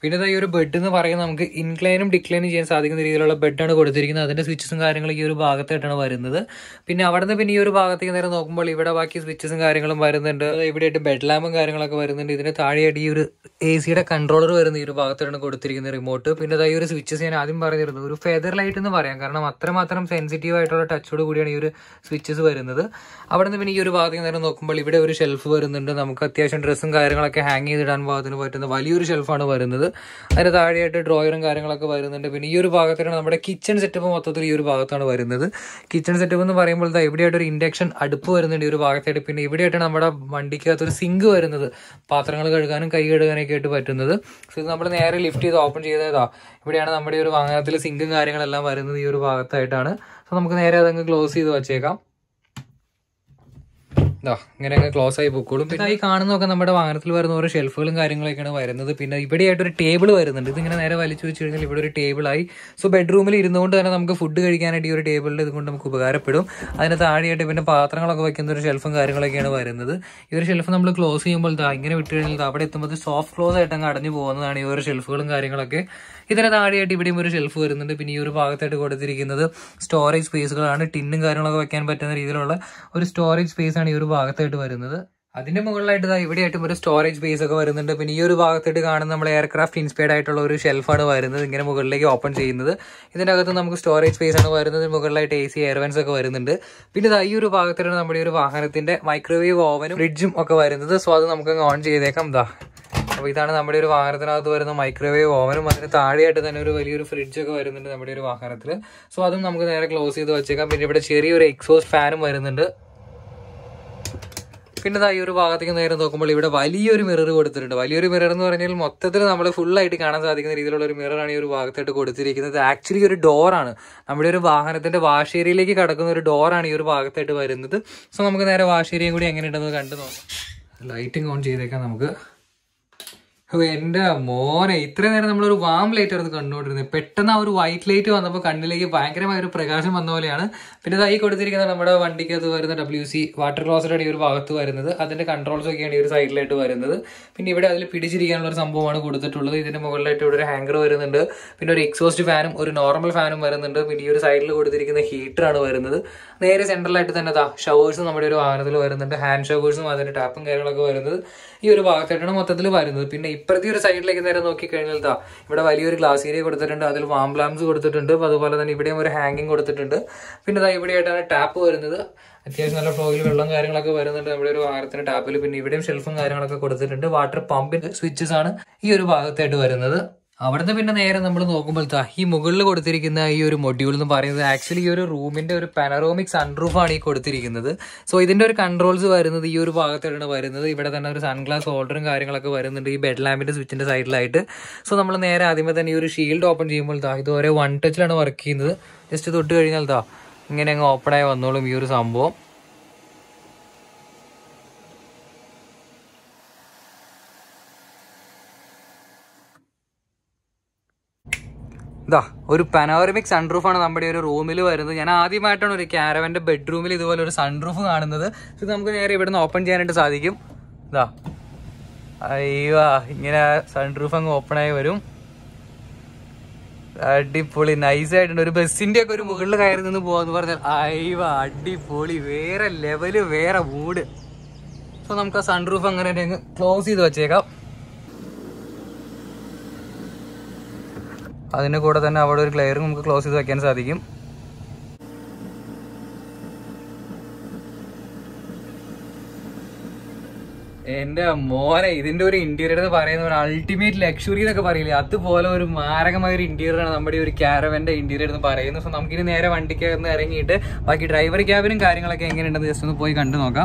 പിന്നെ ദാ ഈ ഒരു ബെഡ് എന്ന് പറയുന്നത് നമുക്ക് ഇൻക്ലൈനും ഡിക്ലൈനും ചെയ്യാൻ സാധിക്കുന്ന രീതിയിലുള്ള ബെഡാണ് കൊടുത്തിരിക്കുന്നത് അതിന്റെ സ്വിച്ചസും കാര്യങ്ങളും ഈ ഒരു ഭാഗത്തായിട്ടാണ് വരുന്നത് പിന്നെ അവിടെ നിന്ന് പിന്നെ ഈ ഒരു ഭാഗത്തേക്ക് നേരെ നോക്കുമ്പോൾ ഇവിടെ ബാക്കി സ്വിച്ചസും കാര്യങ്ങളും വരുന്നുണ്ട് ദാ ഇവിടെയായിട്ട് ബെഡ് ലാമ്പും കാര്യങ്ങളൊക്കെ വരുന്നുണ്ട് ഇതിന് താഴെയായിട്ട് ഈ ഒരു എ സിയുടെ കൺട്രോളർ വരുന്ന ഈ ഒരു ഭാഗത്തായിട്ടാണ് കൊടുത്തിരിക്കുന്നത് റിമോട്ട് പിന്നെ ദാ ഈ ഒരു സ്വിച്ചസ് ഞാൻ ആദ്യം പറഞ്ഞിരുന്നു ഒരു ഫെദർ ലൈറ്റ് എന്ന് പറയാം കാരണം അത്രമാത്രം സെൻസിറ്റീവ് ആയിട്ടുള്ള ടച്ചോട് കൂടിയാണ് ഈ ഒരു സ്വിച്ചസ് വരുന്നത് അവിടെ നിന്ന് പിന്നെ ഈ ഒരു ഭാഗത്തേക്ക് നേരെ നോക്കുമ്പോൾ ഇവിടെ ഒരു ഷെൽഫ് വരുന്നുണ്ട് നമുക്ക് അത്യാവശ്യം ഡ്രസ്സും കാര്യങ്ങളൊക്കെ ഹാങ് ചെയ്തിടാൻ പാകത്തിന് പറ്റുന്ന വലിയൊരു ഷെൽഫാണ് വരുന്നത് അതിന് താഴെയായിട്ട് ഡ്രോയറും കാര്യങ്ങളൊക്കെ വരുന്നുണ്ട് പിന്നെ ഈ ഒരു ഭാഗത്താണ് നമ്മുടെ കിച്ചൺ സെറ്റപ്പ് മൊത്തത്തിൽ ഈ ഒരു ഭാഗത്താണ് വരുന്നത് കിച്ചൺ സെറ്റപ്പ് എന്ന് പറയുമ്പോൾ ദാ ഇവിടെയായിട്ട് ഒരു ഇൻഡക്ഷൻ അടുപ്പ് വരുന്നുണ്ട് ഈ ഒരു ഭാഗത്തായിട്ട് പിന്നെ ഇവിടെയായിട്ടാണ് നമ്മുടെ വണ്ടിക്കകത്ത് ഒരു സിങ്ക് വരുന്നത് പാത്രങ്ങൾ കഴുകാനും കൈ കഴുകാനൊക്കെ ആയിട്ട് പറ്റുന്നത് സോ ഇത് നമ്മൾ നേരെ ലിഫ്റ്റ് ചെയ്ത് ഓപ്പൺ ചെയ്തതാ ഇവിടെയാണ് നമ്മുടെ ഈ ഒരു വാഹനത്തിൽ സിങ്കും കാര്യങ്ങളെല്ലാം വരുന്നത് ഈ ഒരു ഭാഗത്തായിട്ടാണ് സോ നമുക്ക് നേരെ അതങ്ങ് ക്ലോസ് ചെയ്ത് വച്ചേക്കാം ഇതാ ഇങ്ങനെ അങ്ങ് ക്ലോസ് ആയി പൊക്കോളും പിന്നെ ഈ കാണുന്നതൊക്കെ നമ്മുടെ വാഹനത്തിൽ വരുന്ന ഓരോ ഷെൽഫുകളും കാര്യങ്ങളൊക്കെയാണ് വരുന്നത് പിന്നെ ഇവിടെയായിട്ട് ഒരു ടേബിൾ വരുന്നുണ്ട് ഇതിങ്ങനെ നേരെ വലിച്ചു വെച്ച് കഴിഞ്ഞാൽ ഇവിടെ ഒരു ടേബിളായി സോ ബെഡ്റൂമിൽ ഇരുന്നുകൊണ്ട് തന്നെ നമുക്ക് ഫുഡ് കഴിക്കാനായിട്ട് ഈ ഒരു ടേബിളിൽ ഇതുകൊണ്ട് നമുക്ക് ഉപകാരപ്പെടും അതിന് താഴെയായിട്ട് പിന്നെ പാത്രങ്ങളൊക്കെ വെക്കുന്ന ഒരു ഷെൽഫും കാര്യങ്ങളൊക്കെയാണ് വരുന്നത് ഈ ഒരു ഷെൽഫ് നമ്മൾ ക്ലോസ് ചെയ്യുമ്പോൾ ദാ ഇങ്ങനെ വിട്ട് കഴിഞ്ഞാൽ ദാ അവിടെ എത്തുമ്പോൾ സോഫ്റ്റ് ക്ലോസ് ആയിട്ട് അങ്ങ് അടഞ്ഞു പോകുന്നതാണ് ഈ ഒരു ഷെൽഫുകളും കാര്യങ്ങളൊക്കെ ഇതിന് താഴെയായിട്ട് ഇവിടെയും ഒരു ഷെൽഫ് വരുന്നുണ്ട് പിന്നെ ഈ ഒരു ഭാഗത്തായിട്ട് കൊടുത്തിരിക്കുന്നത് സ്റ്റോറേജ് സ്പേസുകളാണ് ടിന്നും കാര്യങ്ങളൊക്കെ വെക്കാൻ പറ്റുന്ന രീതിയിലുള്ള ഒരു സ്റ്റോറേജ് സ്പേസ് ആണ് ഈ ഒരു ഭാഗത്തായിട്ട് വരുന്നത് അതിന്റെ മുകളിലായിട്ട് ദാ ഇവിടെയായിട്ടും ഒരു സ്റ്റോറേജ് സ്പേസ് ഒക്കെ വരുന്നുണ്ട് പിന്നെ ഈ ഒരു ഭാഗത്തായിട്ട് കാണുന്ന നമ്മൾ എയർക്രാഫ്റ്റ് ഇൻസ്പയർഡ് ആയിട്ടുള്ള ഒരു ഷെൽഫാണ് വരുന്നത് ഇങ്ങനെ മുകളിലേക്ക് ഓപ്പൺ ചെയ്യുന്നത് ഇതിന്റെ അകത്ത് നമുക്ക് സ്റ്റോറേജ് സ്പേസ് ആണ് വരുന്നത് മുകളിലായിട്ട് എ സി എയർവൻസ് ഒക്കെ വരുന്നുണ്ട് പിന്നെ ദാ ഈ ഒരു ഭാഗത്താണ് നമ്മുടെ ഈ ഒരു വാഹനത്തിന്റെ മൈക്രോവേവ് ഓവനും ഫ്രിഡ്ജും ഒക്കെ വരുന്നത് സോ അത് നമുക്ക് ഓൺ ചെയ്തേക്കാം ദാ അപ്പോൾ ഇതാണ് നമ്മുടെ ഒരു വാഹനത്തിനകത്ത് വരുന്ന മൈക്രോവേവ് ഓവനും അതിന് താഴെയായിട്ട് തന്നെ ഒരു വലിയൊരു ഫ്രിഡ്ജ് ഒക്കെ വരുന്നുണ്ട് നമ്മുടെ ഒരു വാഹനത്തിൽ സോ അതും നമുക്ക് നേരെ ക്ലോസ് ചെയ്ത് വെച്ചേക്കാം പിന്നെ ഇവിടെ ചെറിയൊരു എക്സോസ്റ്റ് ഫാനും വരുന്നുണ്ട് പിന്നെ ദാ ഈ ഒരു ഭാഗത്തേക്ക് നേരെ നോക്കുമ്പോൾ ഇവിടെ വലിയൊരു മിറർ കൊടുത്തിട്ടുണ്ട് വലിയൊരു മിറർ എന്ന് പറഞ്ഞാൽ മൊത്തത്തിൽ നമ്മൾ ഫുൾ ആയിട്ട് കാണാൻ സാധിക്കുന്ന രീതിയിലുള്ള ഒരു മിററാണ് ഈ ഒരു ഭാഗത്തായിട്ട് കൊടുത്തിരിക്കുന്നത് ആക്ച്വലി ഒരു ഡോറാണ് നമ്മുടെ ഒരു വാഹനത്തിന്റെ വാഷ് ഏരിയയിലേക്ക് കടക്കുന്ന ഒരു ഡോറാണ് ഈ ഒരു ഭാഗത്തായിട്ട് വരുന്നത് സോ നമുക്ക് നേരെ വാഷ് ഏരിയയും കൂടി എങ്ങനെയുണ്ടെന്ന് കണ്ടു നോക്കാം ലൈറ്റിംഗ് ഓൺ ചെയ്തേക്കാം നമുക്ക് ഓ, എന്റെ മോനെ ഇത്രയും നേരം നമ്മളൊരു വാം ലൈറ്റ് ആയിരുന്നു കണ്ടുകൊണ്ടിരുന്നത് പെട്ടെന്ന് ആ ഒരു വൈറ്റ് ലൈറ്റ് വന്നപ്പോൾ കണ്ണിലേക്ക് ഭയങ്കരമായ ഒരു പ്രകാശം വന്ന പോലെയാണ് പിന്നെ ഇതാ ഈ കൊടുത്തിരിക്കുന്ന നമ്മുടെ വണ്ടിക്കകത്ത് വരുന്ന ഡബ്ല്യു സി വാട്ടർ ക്ലോസറാണ് ഈ ഒരു ഭാഗത്ത് വരുന്നത് അതിന്റെ കൺട്രോൾസ് ഒക്കെയാണ് ഈ ഒരു സൈഡിലായിട്ട് വരുന്നത് പിന്നെ ഇവിടെ അതിൽ പിടിച്ചിരിക്കാനുള്ള ഒരു സംഭവമാണ് കൊടുത്തിട്ടുള്ളത് ഇതിന്റെ മുകളിലായിട്ട് ഇവിടെ ഒരു ഹാങ്കർ വരുന്നുണ്ട് പിന്നെ ഒരു എക്സോസ്റ്റ് ഫാനും ഒരു നോർമൽ ഫാനും വരുന്നുണ്ട് പിന്നെ ഈ ഒരു സൈഡിൽ കൊടുത്തിരിക്കുന്ന ഹീറ്ററാണ് വരുന്നത് നേരെ സെൻട്രലായിട്ട് തന്നെ ദാ ഷവേഴ്സ് നമ്മുടെ ഒരു വാഹനത്തിൽ വരുന്നുണ്ട് ഹാൻഡ് ഷവേഴ്സും അതിന്റെ ടാപ്പും കാര്യങ്ങളൊക്കെ വരുന്നത് ഈ ഒരു ഭാഗത്തായിട്ടാണ് മൊത്തത്തിൽ വരുന്നത് പിന്നെ ഇപ്പുറത്തെ ഒരു സൈഡിലേക്ക് നേരെ നോക്കി കഴിഞ്ഞാൽ ദാ ഇവിടെ വലിയൊരു ഗ്ലാസ് ഏരിയ കൊടുത്തിട്ടുണ്ട് അതിൽ വാം ലാംസ് കൊടുത്തിട്ടുണ്ട് അപ്പൊ അതുപോലെ തന്നെ ഇവിടെയും ഒരു ഹാങ്ങിങ് കൊടുത്തിട്ടുണ്ട് പിന്നെ ദാ ഇവിടെയായിട്ടാണ് ടാപ്പ് വരുന്നത് അത്യാവശ്യം നല്ല ഫ്ലോയിൽ വെള്ളം കാര്യങ്ങളൊക്കെ വരുന്നുണ്ട് നമ്മുടെ ഒരു വാഹനത്തിന്റെ ടാപ്പിൽ പിന്നെ ഇവിടെയും ഷെൽഫും കാര്യങ്ങളൊക്കെ കൊടുത്തിട്ടുണ്ട് വാട്ടർ പമ്പിന്റെ സ്വിച്ചസ് ആണ് ഈ ഒരു ഭാഗത്തായിട്ട് വരുന്നത് അവിടുന്ന് പിന്നെ നേരെ നമ്മൾ നോക്കുമ്പോൾ ദാ ഈ മുകളിൽ കൊടുത്തിരിക്കുന്ന ഈ ഒരു മൊഡ്യൂൾ എന്ന് പറയുന്നത് ആക്ച്വലി ഈ ഒരു റൂമിന്റെ ഒരു പാനറോമിക് സൺറൂഫ് ആണ് ഈ കൊടുത്തിരിക്കുന്നത് സോ ഇതിന്റെ ഒരു കൺട്രോൾസ് വരുന്നത് ഈ ഒരു ഭാഗത്താണ് വരുന്നത് ഇവിടെ തന്നെ ഒരു സൺഗ്ലാസ് ഹോൾഡറും കാര്യങ്ങളൊക്കെ വരുന്നുണ്ട് ഈ ബെഡ് ലാമ്പിന്റെ സ്വിച്ചിന്റെ സൈഡിലായിട്ട് സോ നമ്മൾ നേരെ ആദ്യമേ തന്നെ ഈ ഒരു ഷീൽഡ് ഓപ്പൺ ചെയ്യുമ്പോൾ ദാ ഇത് ഒരേ വൺ ടച്ചിലാണ് വർക്ക് ചെയ്യുന്നത് ജസ്റ്റ് തൊട്ട് കഴിഞ്ഞാൽ ദാ ഇങ്ങനെ അങ്ങ് ഓപ്പൺ ആയി വന്നോളും ഈ ഒരു സംഭവം ഇതാ ഒരു പനോറമിക് സൺറൂഫ് ആണ് നമ്മുടെ ഒരു റൂമിൽ വരുന്നത് ഞാൻ ആദ്യമായിട്ടാണ് ഒരു ക്യാരവന്റെ ബെഡ്റൂമിൽ ഇതുപോലെ ഒരു സൺറൂഫ് കാണുന്നത് ഇത് നമുക്ക് നേരെ ഇവിടുന്ന് ഓപ്പൺ ചെയ്യാനായിട്ട് സാധിക്കും ഇതാ അയ്യോ ഇങ്ങനെ സൺറൂഫ് അങ്ങ് ഓപ്പൺ ആയി വരും അടിപൊളി നൈസ് ആയിട്ടുണ്ട് ഒരു ബസ്സിന്റെ ഒക്കെ ഒരു മുകളിൽ കയറി നിന്ന് പോവാന്ന് പറഞ്ഞാൽ അയ്യോ അടിപൊളി വേറെ ലെവല് വേറെ മൂഡ് സോ നമുക്ക് ആ സൺറൂഫ് അങ്ങനെ അങ്ങ് ക്ലോസ് ചെയ്ത് വെച്ചേക്കാം അതിന്റെ കൂടെ തന്നെ അവിടെ ഒരു ക്ലെയറും നമുക്ക് ക്ലോസ് ചെയ്ത് വെക്കാൻ സാധിക്കും എന്റെ മോനെ ഇതിന്റെ ഒരു ഇന്റീരിയർ എന്ന് പറയുന്ന ഒരു അൾട്ടിമേറ്റ് ലക്ഷറി എന്നൊക്കെ പറയില്ലേ അതുപോലെ ഒരു മാരകമായ ഒരു ഇന്റീരിയർ ആണ് നമ്മുടെ ഈ ഒരു ക്യാരവന്റെ ഇന്റീരിയർ എന്ന് പറയുന്നത് സോ നമുക്കിനി നേരെ വണ്ടിക്കകത്ത് ഇറങ്ങിയിട്ട് ബാക്കി ഡ്രൈവർ ക്യാബിനും കാര്യങ്ങളൊക്കെ എങ്ങനെയുണ്ടെന്ന് ജസ്റ്റ് ഒന്ന് പോയി കണ്ടു നോക്കാം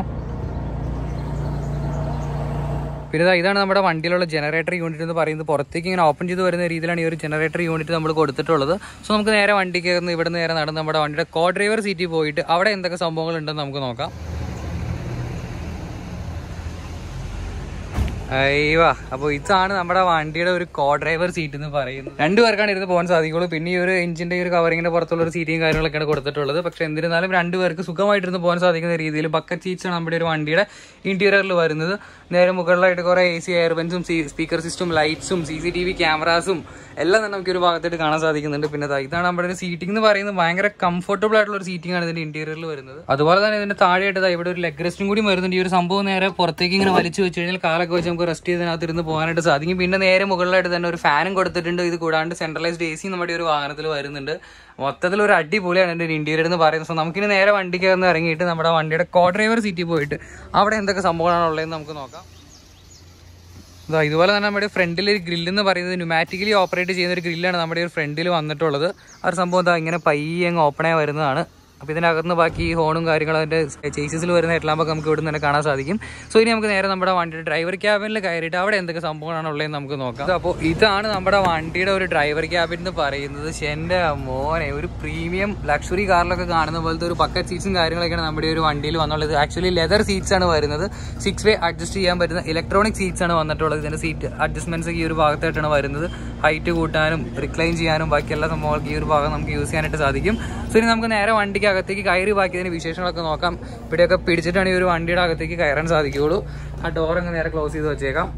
പിന്നെ ദാ ഇതാണ് നമ്മുടെ വണ്ടിയിലുള്ള ജനറേറ്റർ യൂണിറ്റ് എന്ന് പറയുന്നത് പുറത്തേക്ക് ഇങ്ങനെ ഓപ്പൺ ചെയ്ത് വരുന്ന രീതിയിലാണ് ഈ ഒരു ജനറേറ്റർ യൂണിറ്റ് നമ്മൾ കൊടുത്തിട്ടുള്ളത് സോ നമുക്ക് നേരെ വണ്ടി കയറുന്ന ഇവിടെ നേരെ നടന്ന് നമ്മുടെ വണ്ടിയുടെ കോ ഡ്രൈവർ സീറ്റിൽ പോയിട്ട് അവിടെ എന്തൊക്കെ സംഭവങ്ങൾ ഉണ്ടെന്ന് നമുക്ക് നോക്കാം അയ്യോ അപ്പോൾ ഇതാണ് നമ്മുടെ വണ്ടിയുടെ ഒരു കോ ഡ്രൈവർ സീറ്റ് എന്ന് പറയുന്നത് രണ്ടു പേർക്കാണ് ഇരുന്ന് പോകാൻ സാധിക്കുള്ളൂ പിന്നെ ഈ ഒരു എഞ്ചിന്റെ ഈ ഒരു കവറിങ്ങിന്റെ പുറത്തുള്ള ഒരു സീറ്റിയും കാര്യങ്ങളൊക്കെയാണ് കൊടുത്തിട്ടുള്ളത് പക്ഷെ എന്നിരുന്നാലും രണ്ടു പേർക്ക് സുഖമായിട്ടിരുന്ന് പോകാൻ സാധിക്കുന്ന രീതിയിൽ ബക്കറ്റ് സീറ്റ്സ് ആണ് നമ്മുടെ ഒരു വണ്ടിയുടെ ഇന്റീരിയറിൽ വരുന്നത് നേരെ മുകളിലായിട്ട് കുറെ എ സി എയർബൻസും സ്പീക്കർ സിസ്റ്റം ലൈറ്റ്സും സി സി ടി വി ക്യാമറാസും എല്ലാം തന്നെ നമുക്ക് ഒരു ഭാഗത്തായിട്ട് കാണാൻ സാധിക്കുന്നുണ്ട് പിന്നെ ദാ ഇതാണ് നമ്മുടെ ഒരു സീറ്റിംഗ് എന്ന് പറയുന്നത് ഭയങ്കര കംഫർട്ടബിൾ ആയിട്ടുള്ള ഒരു സീറ്റിംഗ് ആണ് ഇതിന്റെ ഇന്റീരിയറിൽ വരുന്നത് അതുപോലെ തന്നെ ഇതിന്റെ താഴെയായിട്ട് ദാ ഇവിടെ ഒരു ലെഗ് റെസ്റ്റും കൂടി വരുന്നുണ്ട് ഈ ഒരു സംഭവം നേരെ പുറത്തേക്ക് ഇങ്ങനെ വലിച്ചു വെച്ച് കഴിഞ്ഞാൽ കാലൊക്കെ വെച്ച് നമുക്ക് റെസ്റ്റ് ചെയ്തതിനകത്ത് ഇരുന്ന് പോകാനായിട്ട് സാധിക്കും പിന്നെ നേരെ മുകളിലായിട്ട് തന്നെ ഒരു ഫാനും കൊടുത്തിട്ടുണ്ട് ഇത് കൂടാണ്ട് സെൻട്രലൈസ്ഡ് എ സി നമ്മുടെ ഈ ഒരു വാഹനത്തിൽ വരുന്നുണ്ട് മൊത്തത്തിൽ ഒരു അടിപൊളിയാണ് എൻ്റെ ഒരു ഇന്റീരിയർ എന്ന് പറയുന്നത് സോ നമുക്കിനി നേരെ വണ്ടിക്ക് ഒന്ന് ഇറങ്ങിയിട്ട് നമ്മുടെ വണ്ടിയുടെ കോ ഡ്രൈവർ സീറ്റിൽ പോയിട്ട് അവിടെ എന്തൊക്കെ സംഭവങ്ങളാണ് ഉള്ളതെന്ന് നമുക്ക് നോക്കാം ഇതാ ഇതുപോലെ തന്നെ നമ്മുടെ ഫ്രണ്ടിൽ ഒരു ഗ്രില്ല് എന്ന് പറയുന്നത് ന്യൂമാറ്റിക്കലി ഓപ്പറേറ്റ് ചെയ്യുന്ന ഒരു ഗ്രില്ലാണ് നമ്മുടെ ഒരു ഫ്രണ്ടിൽ വന്നിട്ടുള്ളത് ആ ഒരു സംഭവം ഇതാ ഇങ്ങനെ പയ്യെ അങ്ങ് ഓപ്പണായി വരുന്നതാണ് അപ്പോൾ ഇതിനകത്ത് ബാക്കി ഈ ഹോണും കാര്യങ്ങളും അതിൻ്റെ ചേസസിൽ വരുന്ന ഹെഡ്ലാമ്പൊക്കെ നമുക്ക് ഇവിടെ നിന്ന് തന്നെ കാണാൻ സാധിക്കും സോ ഇനി നമുക്ക് നേരെ നമ്മുടെ വണ്ടിയുടെ ഡ്രൈവർ ക്യാബിനിൽ കയറിയിട്ട് അവിടെ എന്തൊക്കെ സംഭവങ്ങളാണ് ഉള്ളതെന്ന് നമുക്ക് നോക്കാം അപ്പോൾ ഇതാണ് നമ്മുടെ വണ്ടിയുടെ ഒരു ഡ്രൈവർ ക്യാബിൻ എന്ന് പറയുന്നത് പക്ഷേ എൻ്റെ മോനെ ഒരു പ്രീമിയം ലക്ഷറി കാറിലൊക്കെ കാണുന്ന പോലത്തെ ഒരു ബക്കറ്റ് സീറ്റ്സും കാര്യങ്ങളൊക്കെയാണ് നമ്മുടെ ഈ ഒരു വണ്ടിയിൽ വന്നുള്ളത് ആക്ച്വലി ലെതർ സീറ്റ്സ് ആണ് വരുന്നത് സിക്സ് വേ അഡ്ജസ്റ്റ് ചെയ്യാൻ പറ്റുന്ന ഇലക്ട്രോണിക് സീറ്റ്സ് ആണ് വന്നിട്ടുള്ളത് ഇതിന്റെ സീറ്റ് അഡ്ജസ്റ്റ്മെന്റ്സ് ഈ ഒരു ഭാഗത്തായിട്ടാണ് വരുന്നത് ഹൈറ്റ് കൂട്ടാനും റിക്ലൈൻ ചെയ്യാനും ബാക്കി എല്ലാ സംഭവങ്ങൾക്ക് ഈ ഒരു ഭാഗം നമുക്ക് യൂസ് ചെയ്യാനായിട്ട് സാധിക്കും സോ ഇനി നമുക്ക് നേരെ വണ്ടിക്ക് അകത്തേക്ക് കയറി ബാക്കി ഇതിന്റെ വിശേഷങ്ങളൊക്കെ നോക്കാം ഇവിടെയൊക്കെ പിടിച്ചിട്ടാണ് ഈ ഒരു വണ്ടിയുടെ അകത്തേക്ക് കയറാൻ സാധിക്കുകയുള്ളൂ ആ ഡോർ അങ്ങ് നേരെ ക്ലോസ് ചെയ്ത് വെച്ചേക്കാം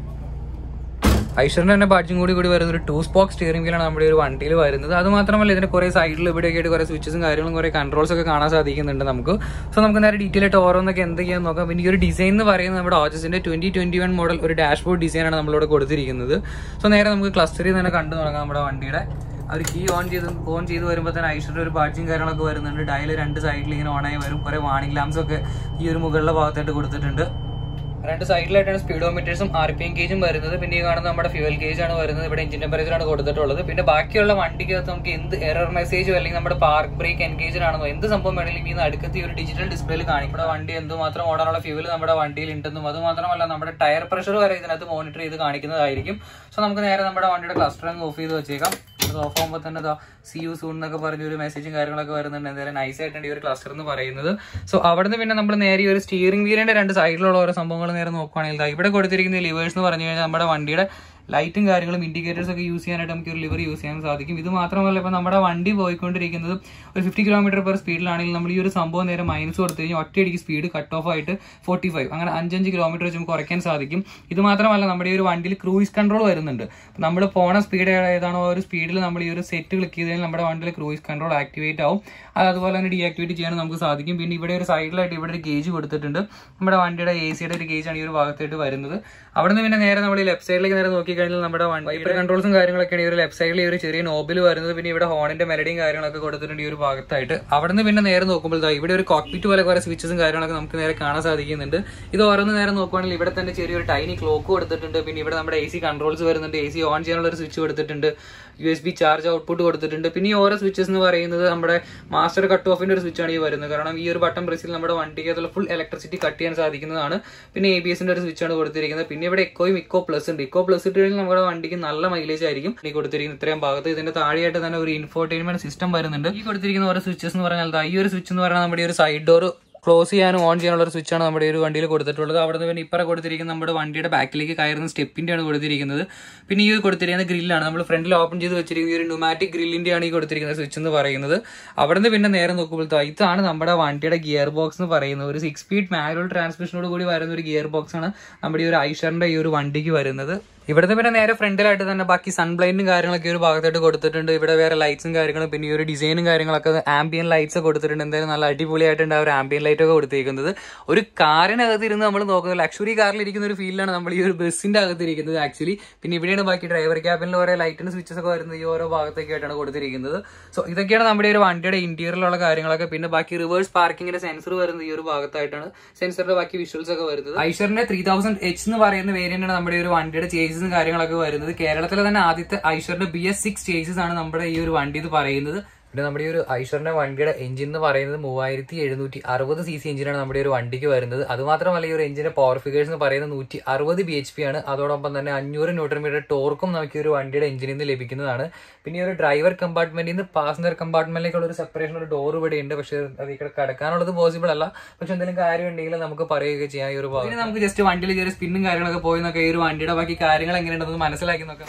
ഐശ്വറിന് തന്നെ ബാഡ്ജും കൂടി കൂടി വരുന്ന ഒരു ടൂ സ്പോക്ക് സ്റ്റിയറിംഗ് വീലാണ് നമ്മുടെ ഒരു വണ്ടിയിൽ വരുന്നത് അത് മാത്രമല്ല ഇതിന്റെ കുറെ സൈഡിൽ ഇവിടെയൊക്കെ ആയിട്ട് കുറെ സ്വിച്ചസും കാര്യങ്ങളും കുറെ കൺട്രോൾസ് ഒക്കെ കാണാൻ സാധിക്കുന്നുണ്ട് നമുക്ക് സോ നമുക്ക് നേരെ ഡീറ്റെയിൽ ആയിട്ട് ഓരോന്നൊക്കെ എന്തൊക്കെയാന്ന് നോക്കാം പിന്നെ ഈ ഒരു ഡിസൈൻ എന്ന് പറയുന്നത് നമ്മുടെ ഓജസിന്റെ ട്വന്റി ട്വന്റി വൺ മോഡൽ ഒരു ഡാഷ്ബോർഡ് ഡിസൈനാണ് നമ്മളിവിടെ കൊടുത്തിരിക്കുന്നത് സോ നേരെ നമുക്ക് ക്ലസ്റ്ററിൽ തന്നെ കണ്ടു തുടങ്ങാം നമ്മുടെ വണ്ടിയുടെ ആ ഒരു കീ ഓൺ ചെയ്ത് ഓൺ ചെയ്ത് വരുമ്പോൾ തന്നെ ഐശ്വര്യ ഒരു ബാഡ്ജിങ് കാര്യങ്ങളൊക്കെ വരുന്നുണ്ട് ഡയൽ രണ്ട് സൈഡിൽ ഇങ്ങനെ ഓണായി വരും കുറെ വാണിംഗ് ലാംസ് ഒക്കെ ഈ ഒരു മുകളിലെ ഭാഗത്തായിട്ട് കൊടുത്തിട്ടുണ്ട് രണ്ട് സൈഡിലായിട്ടാണ് സ്പീഡോമീറ്റേഴ്സും ആർ പി എം ഗേജും വരുന്നത് പിന്നെ ഈ കാണുന്ന നമ്മുടെ ഫ്യൂൽ ഗേജ് ആണ് വരുന്നത് ഇവിടെ എഞ്ചിൻ ടെമ്പറേച്ചർ ആണ് കൊടുത്തിട്ടുള്ളത് പിന്നെ ബാക്കിയുള്ള വണ്ടിക്കകത്ത് നമുക്ക് എന്ത് എറർ മെസ്സേജോ അല്ലെങ്കിൽ നമ്മുടെ പാർക്ക് ബ്രേക്ക് എൻഗേജർ ആണെന്നോ എന്ത് സംഭവം വേണമെങ്കിലും ഈ അടുക്കത്തെ ഈ ഒരു ഡിജിറ്റൽ ഡിസ്പ്ലേയിൽ കാണിക്കും നമ്മുടെ വണ്ടി എന്തുമാത്രം ഓടാനുള്ള ഫ്യൂൽ നമ്മുടെ വണ്ടിയിൽ ഉണ്ടെന്നും അത് മാത്രമല്ല നമ്മുടെ ടയർ പ്രഷർ വരെ ഇതിനകത്ത് മോണിറ്റർ ചെയ്ത് കാണിക്കുന്നതായിരിക്കും സോ നമുക്ക് നേരെ നമ്മുടെ വണ്ടിയുടെ ക്ലസ്റ്റർ അങ്ങ് ഓഫ് ചെയ്ത് വെച്ചേക്കാം അത് ഓഫ് ആകുമ്പോൾ തന്നെ ഇതാ സി യു സൂൺ എന്നൊക്കെ പറഞ്ഞ ഒരു മെസ്സേജും കാര്യങ്ങളൊക്കെ വരുന്നുണ്ട് എന്തായാലും നൈസ് ആയിട്ടുണ്ട് ഈ ഒരു ക്ലസ്റ്റർ എന്ന് പറയുന്നത് സോ അവിടുന്ന് പിന്നെ നമ്മൾ നേരെ ഈ ഒരു സ്റ്റിയറിംഗ് വീലിന്റെ രണ്ട് സൈഡിലുള്ള ഓരോ സംഭവങ്ങൾ നേരെ നോക്കുകയാണെങ്കിൽ ദാ ഇവിടെ കൊടുത്തിരിക്കുന്ന ലിവേഴ്സ് എന്ന് പറഞ്ഞു കഴിഞ്ഞാൽ നമ്മുടെ വണ്ടിയുടെ ലൈറ്റും കാര്യങ്ങളും ഇൻഡിക്കേറ്റേഴ്സ് ഒക്കെ യൂസ് ചെയ്യാനായിട്ട് നമുക്ക് ഒരു ലിവർ യൂസ് ചെയ്യാൻ സാധിക്കും ഇത് മാത്രമല്ല ഇപ്പൊ നമ്മുടെ വണ്ടി പോയിക്കൊണ്ടിരിക്കുന്നത് ഒരു ഫിഫ്റ്റി കിലോമീറ്റർ പെർ സ്പീഡിലാണെങ്കിൽ നമ്മൾ ഈ ഒരു സംഭവം നേരെ മൈനസ് കൊടുത്തു കഴിഞ്ഞാൽ ഒറ്റയടിക്ക് സ്പീഡ് കട്ട് ഓഫ് ആയിട്ട് ഫോർട്ടി ഫൈവ് അങ്ങനെ അഞ്ചഞ്ച് കിലോമീറ്റർ വെച്ച് നമുക്ക് കുറയ്ക്കാൻ സാധിക്കും ഇത് മാത്രമല്ല നമ്മുടെ ഈ ഒരു വണ്ടിയിൽ ക്രൂയിസ് കൺട്രോൾ വരുന്നുണ്ട് നമ്മൾ പോണ സ്പീഡ് ഏതാണോ ആ ഒരു സ്പീഡിൽ നമ്മൾ ഈ ഒരു സെറ്റ് ക്ലിക്ക് ചെയ്ത് കഴിഞ്ഞാൽ നമ്മുടെ വണ്ടിയിൽ ക്രൂയിസ് കൺട്രോൾ ആക്ടിവേറ്റ് ആവും അത് അതുപോലെ തന്നെ ഡീആക്ടിവേറ്റ് ചെയ്യാൻ നമുക്ക് സാധിക്കും പിന്നെ ഇവിടെ ഒരു സൈഡിലായിട്ട് ഇവിടെ ഒരു ഗേജ് കൊടുത്തിട്ടുണ്ട് നമ്മുടെ വണ്ടിയുടെ എ സിയുടെ ഒരു ഗേജ് ആണ് ഈ ഒരു ഭാഗത്തായിട്ട് വരുന്നത് അവിടെ നിന്ന് പിന്നെ നേരെ നമ്മൾ ഈ ലെഫ്റ്റ് സൈഡിലേക്ക് നേരെ നോക്കിക്കഴിഞ്ഞാൽ നമ്മുടെ വൈപ്പർ കൺട്രോൾസും കാര്യങ്ങളൊക്കെയാണ് ഈ ഒരു ലെഫ്റ്റ് സൈഡിൽ ഈ ഒരു ചെറിയ നോബിൽ വരുന്നത് പിന്നെ ഇവിടെ ഹോണിന്റെ മെലഡിയും കാര്യങ്ങളൊക്കെ കൊടുത്തിട്ടുണ്ട് ഈ ഒരു ഭാഗത്തായിട്ട് അവിടെ നിന്ന് പിന്നെ നേരെ നോക്കുമ്പോൾ ദാ ഇവിടെ ഒരു കോക്പിറ്റ് പോലെ കുറെ സ്വിച്ചസും കാര്യങ്ങളൊക്കെ നമുക്ക് നേരെ കാണാൻ സാധിക്കുന്നുണ്ട് ഇത് ഓരോന്ന് നേരെ നോക്കുവാണെങ്കിൽ ഇവിടെ തന്നെ ചെറിയൊരു ടൈനി ക്ലോക്ക് കൊടുത്തിട്ടുണ്ട് പിന്നെ ഇവിടെ നമ്മുടെ എ സി കൺട്രോൾസ് വരുന്നുണ്ട് എ സി ഓൺ ചെയ്യാനുള്ള ഒരു സ്വിച്ച് കൊടുത്തിട്ടുണ്ട് U S B charge output കൊടുത്തിട്ടുണ്ട് പിന്നെ ഈ ഓരോ സ്വിച്ചസ് എന്ന് പറയുന്നത് നമ്മുടെ മാസ്റ്റർ കട്ട് ഓഫിന്റെ ഒരു സ്വിച്ച് ആണ് ഈ വരുന്നത് കാരണം ഈ ഒരു ബട്ടൺ പ്രസ്സിൽ നമ്മുടെ വണ്ടിക്കകത്തുള്ള ഫുൾ ഇലക്ട്രിസിറ്റി കട്ട് ചെയ്യാൻ സാധിക്കുന്നതാണ് പിന്നെ എ ബി എസിന്റെ ഒരു സ്വിച്ച് ആണ് കൊടുത്തിരിക്കുന്നത് പിന്നെ ഇവിടെ എക്കോയും ഇക്കോ പ്ലസ് ഉണ്ട് ഇക്കോ പ്ലസ് ഇട്ട് കഴിഞ്ഞാൽ നമ്മുടെ വണ്ടിക്ക് നല്ല മൈലേജ് ആയിരിക്കും ഈ കൊടുത്തിരിക്കുന്ന ഇത്രയും ഭാഗത്ത് ഇതിന്റെ താഴെയായിട്ട് തന്നെ ഒരു ഇൻഫോർടൈൻമെന്റ് സിസ്റ്റം വരുന്നുണ്ട് ഈ കൊടുത്തിരിക്കുന്ന ഓരോ സ്വിച്ചസ് എന്ന് പറഞ്ഞാൽ ദാ ഈ ഒരു സ്വിച്ച് എന്ന് പറഞ്ഞാൽ നമ്മുടെ ഈ ഒരു സൈഡ് ഡോർ ക്ലോസ് ചെയ്യാനും ഓൺ ചെയ്യാനുള്ള ഒരു സ്വിച്ചാണ് നമ്മുടെ ഈ ഒരു വണ്ടിയിൽ കൊടുത്തിട്ടുള്ളത് അവിടെ നിന്ന് പിന്നെ ഇപ്പറ കൊടുത്തിരിക്കുന്ന നമ്മുടെ വണ്ടിയുടെ ബാക്കിലേക്ക് കയറുന്ന സ്റ്റെപ്പിന്റെ ആണ് കൊടുത്തിരിക്കുന്നത് പിന്നെ ഈ ഒരു കൊടുത്തിരിക്കുന്ന ഗ്രില്ലാണ് നമ്മൾ ഫ്രണ്ടിൽ ഓപ്പൺ ചെയ്ത് വെച്ചിരിക്കുന്ന ഈ ഒരു ന്യൂമാറ്റിക് ഗ്രില്ലിന്റെ ആണ് ഈ കൊടുത്തിരിക്കുന്ന സ്വിച്ച് എന്ന് പറയുന്നത് അവിടെ നിന്ന് പിന്നെ നേരെ നോക്കുമ്പോൾ ദാ ഇതാണ് നമ്മുടെ വണ്ടിയുടെ ഗിയർ ബോക്സ് എന്ന് പറയുന്നത് ഒരു സിക്സ് സ്പീഡ് മാനുവൽ ട്രാൻസ്മിഷനോട് കൂടി വരുന്ന ഒരു ഗിയർ ബോക്സ് ആണ് നമ്മുടെ ഈ ഒരു ഐഷറിന്റെ ഈ ഒരു വണ്ടിക്ക് വരുന്നത് ഇവിടുത്തെ പിന്നെ നേരെ ഫ്രണ്ടിലായിട്ട് തന്നെ ബാക്കി സൺബ്ലൈൻഡും കാര്യങ്ങളൊക്കെ ഈ ഒരു ഭാഗത്തായിട്ട് കൊടുത്തിട്ടുണ്ട് ഇവിടെ വേറെ ലൈറ്റ്സും കാര്യങ്ങളും പിന്നെ ഈ ഒരു ഡിസൈനും കാര്യങ്ങളൊക്കെ ആംബിയൻ ലൈറ്റ്സ് കൊടുത്തിട്ടുണ്ട് എന്തായാലും നല്ല അടിപൊളിയായിട്ടുണ്ട് ആ ഒരു ആംബിയൻ ലൈറ്റ് ഒക്കെ കൊടുത്തിരിക്കുന്നത് ഒരു കാറിനകത്ത് ഇരുന്ന് നമ്മൾ നോക്കുന്നത് ലക്ഷറി കാറിൽ ഇരിക്കുന്ന ഒരു ഫീലാണ് നമ്മൾ ഈ ഒരു ബസ്സിന്റെ അകത്ത് ഇരിക്കുന്നത് ആക്ച്വലി പിന്നെ ഇവിടെയാണ് ബാക്കി ഡ്രൈവർ ക്യാബിനിൽ ഓരോ ലൈറ്റിന് സ്വിച്ചസ് ഒക്കെ വരുന്നത് ഈ ഓരോ ഭാഗത്തൊക്കെ ആയിട്ടാണ് കൊടുത്തിരിക്കുന്നത് സോ ഇതൊക്കെയാണ് നമ്മുടെ ഒരു വണ്ടിയുടെ ഇന്റീരിയറിലുള്ള കാര്യങ്ങളൊക്കെ പിന്നെ ബാക്കി റിവേഴ്സ് പാർക്കിങ്ങിന്റെ സെൻസർ വരുന്നത് ഈ ഒരു ഭാഗത്തായിട്ടാണ് സെൻസറിന്റെ ബാക്കി വിഷ്വൽസ് ഒക്കെ വരുന്നത് ഐഷറിന്റെ ത്രീ തൗസൻഡ് എച്ച് എന്ന് പറയുന്ന വേരിയന്റ് ആണ് നമ്മുടെ ഈ ഒരു വണ്ടിയുടെ ചേസസും കാര്യങ്ങളൊക്കെ വരുന്നത് കേരളത്തിലെ തന്നെ ആദ്യത്തെ ഐഷറിന്റെ ബി എസ് സിക്സ് ചേസസ് ആണ് നമ്മുടെ ഈ ഒരു വണ്ടി എന്ന് പറയുന്നത് പിന്നെ നമ്മുടെ ഈ ഒരു ഐശ്വറിന്റെ വണ്ടിയുടെ എഞ്ചിൻ എന്ന് പറയുന്നത് മൂവായിരത്തി എഴുന്നൂറ്റി അറുപത് സി സി എഞ്ചിനാണ് നമ്മുടെ ഒരു വണ്ടിക്ക് വരുന്നത് അത് മാത്രമല്ല ഈ ഒരു എഞ്ചിന്റെ പവർ ഫിഗേഴ്സ് എന്ന് പറയുന്നത് നൂറ്റി അറുപത് ബി എച്ച് പി ആണ് അതോടൊപ്പം തന്നെ അഞ്ഞൂറ് ന്യൂട്രൺ മീറ്റർ ടോർക്കും നമുക്ക് ഈ ഒരു വണ്ടിയുടെ എഞ്ചിനിൽ നിന്ന് ലഭിക്കുന്നതാണ് പിന്നെ ഈ ഒരു ഡ്രൈവർ കമ്പാർട്ട്മെന്റിൽ നിന്ന് പാസഞ്ചർ കമ്പാർട്ട്മെന്റിലേക്കുള്ള ഒരു സെപ്പറേഷൻ ഒരു ഡോർ ഇവിടെ ഉണ്ട് പക്ഷേ അത് ഇവിടെ കടക്കാനുള്ളത് പോസിബിൾ അല്ല പക്ഷെ എന്തെങ്കിലും കാര്യം ഉണ്ടെങ്കിൽ നമുക്ക് പറയുകയൊക്കെ ചെയ്യാം ഈ ഒരു ഭാഗം പിന്നെ നമുക്ക് ജസ്റ്റ് വണ്ടിയിൽ ചെറിയ സ്പിന്നും കാര്യങ്ങളൊക്കെ പോയി നോക്കാം ഈ ഒരു വണ്ടിയുടെ ബാക്കി കാര്യങ്ങൾ എങ്ങനെയുണ്ടെന്ന് മനസ്സിലാക്കി നോക്കാം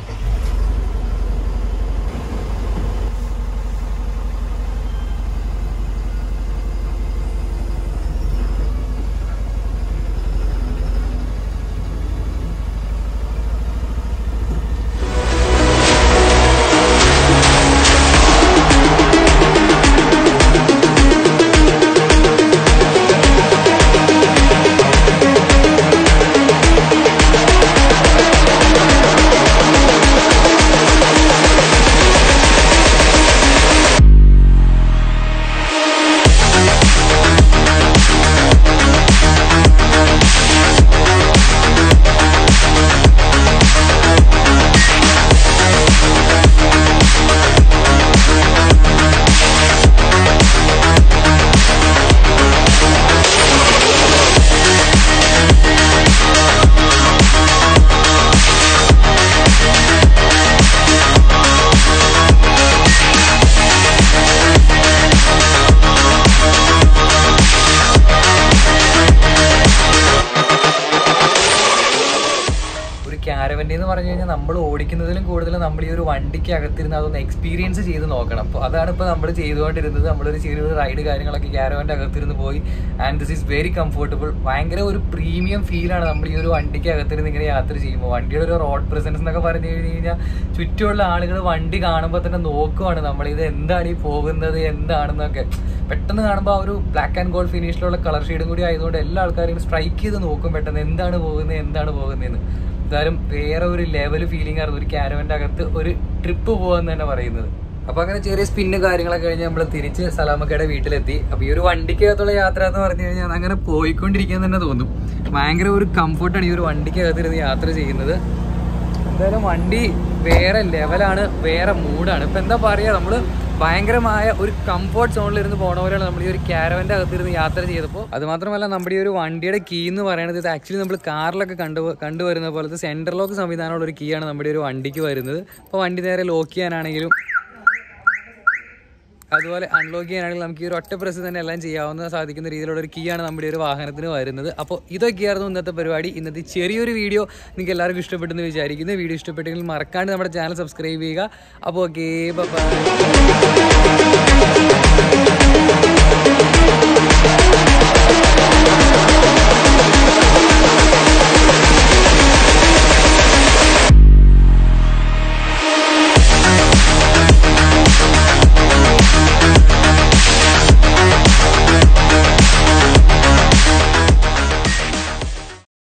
ഒരു ക്യാരവൻ്റെ എന്ന് പറഞ്ഞു കഴിഞ്ഞാൽ നമ്മൾ ഓടിക്കുന്നതിലും കൂടുതൽ നമ്മൾ ഈ ഒരു വണ്ടിക്ക് അകത്തിരുന്ന് അതൊന്ന് എക്സ്പീരിയൻസ് ചെയ്ത് നോക്കണം അപ്പോൾ അതാണ് ഇപ്പോൾ നമ്മൾ ചെയ്തുകൊണ്ടിരുന്നത് നമ്മളൊരു ചെറിയൊരു റൈഡ് കാര്യങ്ങളൊക്കെ ക്യാരവൻ്റെ അകത്തിരുന്ന് പോയി and this is very comfortable ഭയങ്കര ഒരു പ്രീമിയം ഫീലാണ് നമ്മൾ ഈ ഒരു വണ്ടിക്ക് അകത്തിരുന്ന് ഇങ്ങനെ യാത്ര ചെയ്യുമ്പോൾ വണ്ടിയുടെ ഒരു റോഡ് പ്രസൻസ് എന്നൊക്കെ പറഞ്ഞു കഴിഞ്ഞ് കഴിഞ്ഞാൽ ചുറ്റുമുള്ള ആളുകൾ വണ്ടി കാണുമ്പോൾ തന്നെ നോക്കുവാണ് നമ്മൾ ഇത് എന്താണ് ഈ പോകുന്നത് എന്താണെന്നൊക്കെ പെട്ടെന്ന് കാണുമ്പോൾ ആ ഒരു ബ്ലാക്ക് ആൻഡ് ഗോൾഡ് ഫിനിഷിലുള്ള കളർ ഷെയ്ഡും കൂടി ആയതുകൊണ്ട് എല്ലാ ആൾക്കാരും സ്ട്രൈക്ക് ചെയ്ത് നോക്കും പെട്ടെന്ന് എന്താണ് പോകുന്നത് എന്താണ് പോകുന്നതെന്ന് എന്തായാലും വേറെ ഒരു ലെവൽ ഫീലിംഗ് ആയിരുന്നു ഒരു ക്യാരവന്റെ അകത്ത് ഒരു ട്രിപ്പ് പോകാന്ന് തന്നെ പറയുന്നത് അപ്പൊ അങ്ങനെ ചെറിയ സ്പിന്ന് കാര്യങ്ങളൊക്കെ കഴിഞ്ഞ് നമ്മൾ തിരിച്ച് സലാമക്കയുടെ വീട്ടിലെത്തി അപ്പൊ ഈ ഒരു വണ്ടിക്കകത്തുള്ള യാത്ര എന്ന് പറഞ്ഞു കഴിഞ്ഞാൽ അങ്ങനെ പോയിക്കൊണ്ടിരിക്കാൻ തന്നെ തോന്നും ഭയങ്കര ഒരു കംഫർട്ടാണ് ഈ ഒരു വണ്ടിക്കകത്തിരുന്ന് യാത്ര ചെയ്യുന്നത് എന്തായാലും വണ്ടി വേറെ ലെവലാണ് വേറെ മൂഡാണ് ഇപ്പൊ എന്താ പറയാ നമ്മള് ഭയങ്കരമായ ഒരു കംഫർട്ട് സോണിൽ ഇരുന്ന് പോണ പോലെയാണ് നമ്മൾ ഈ ഒരു ക്യാരവന്റെ അകത്തിരുന്ന് യാത്ര ചെയ്തപ്പോൾ അത് മാത്രമല്ല നമ്മുടെ ഈ ഒരു വണ്ടിയുടെ കീ എന്ന് പറയുന്നത് ഇത് ആക്ച്വലി നമ്മൾ കാറിലൊക്കെ കണ്ടു കണ്ടുവരുന്ന പോലത്തെ സെൻട്രൽ ലോക്ക് സംവിധാനമുള്ള ഒരു കീ ആണ് നമ്മുടെ ഒരു വണ്ടിക്ക് വരുന്നത് അപ്പോൾ വണ്ടി നേരെ ലോക്ക് ചെയ്യാനാണെങ്കിലും അതുപോലെ അൺലോക്ക് ചെയ്യാനാണെങ്കിൽ നമുക്ക് ഈ ഒരു ഒറ്റ പ്രസ് തന്നെ എല്ലാം ചെയ്യാവുന്ന സാധിക്കുന്ന രീതിയിലുള്ള ഒരു കീ ആണ് നമ്മുടെ ഒരു വാഹനത്തിന് വരുന്നത് അപ്പോൾ ഇതൊക്കെയായിരുന്നു ഇന്നത്തെ പരിപാടി ഇന്നത്തെ ചെറിയൊരു വീഡിയോ നിങ്ങൾക്ക് എല്ലാവർക്കും ഇഷ്ടപ്പെട്ടെന്ന് വിചാരിക്കുന്നു വീഡിയോ ഇഷ്ടപ്പെട്ടെങ്കിൽ മറക്കാണ്ട് നമ്മുടെ ചാനൽ സബ്സ്ക്രൈബ് ചെയ്യുക അപ്പോൾ ഓക്കെ ബൈ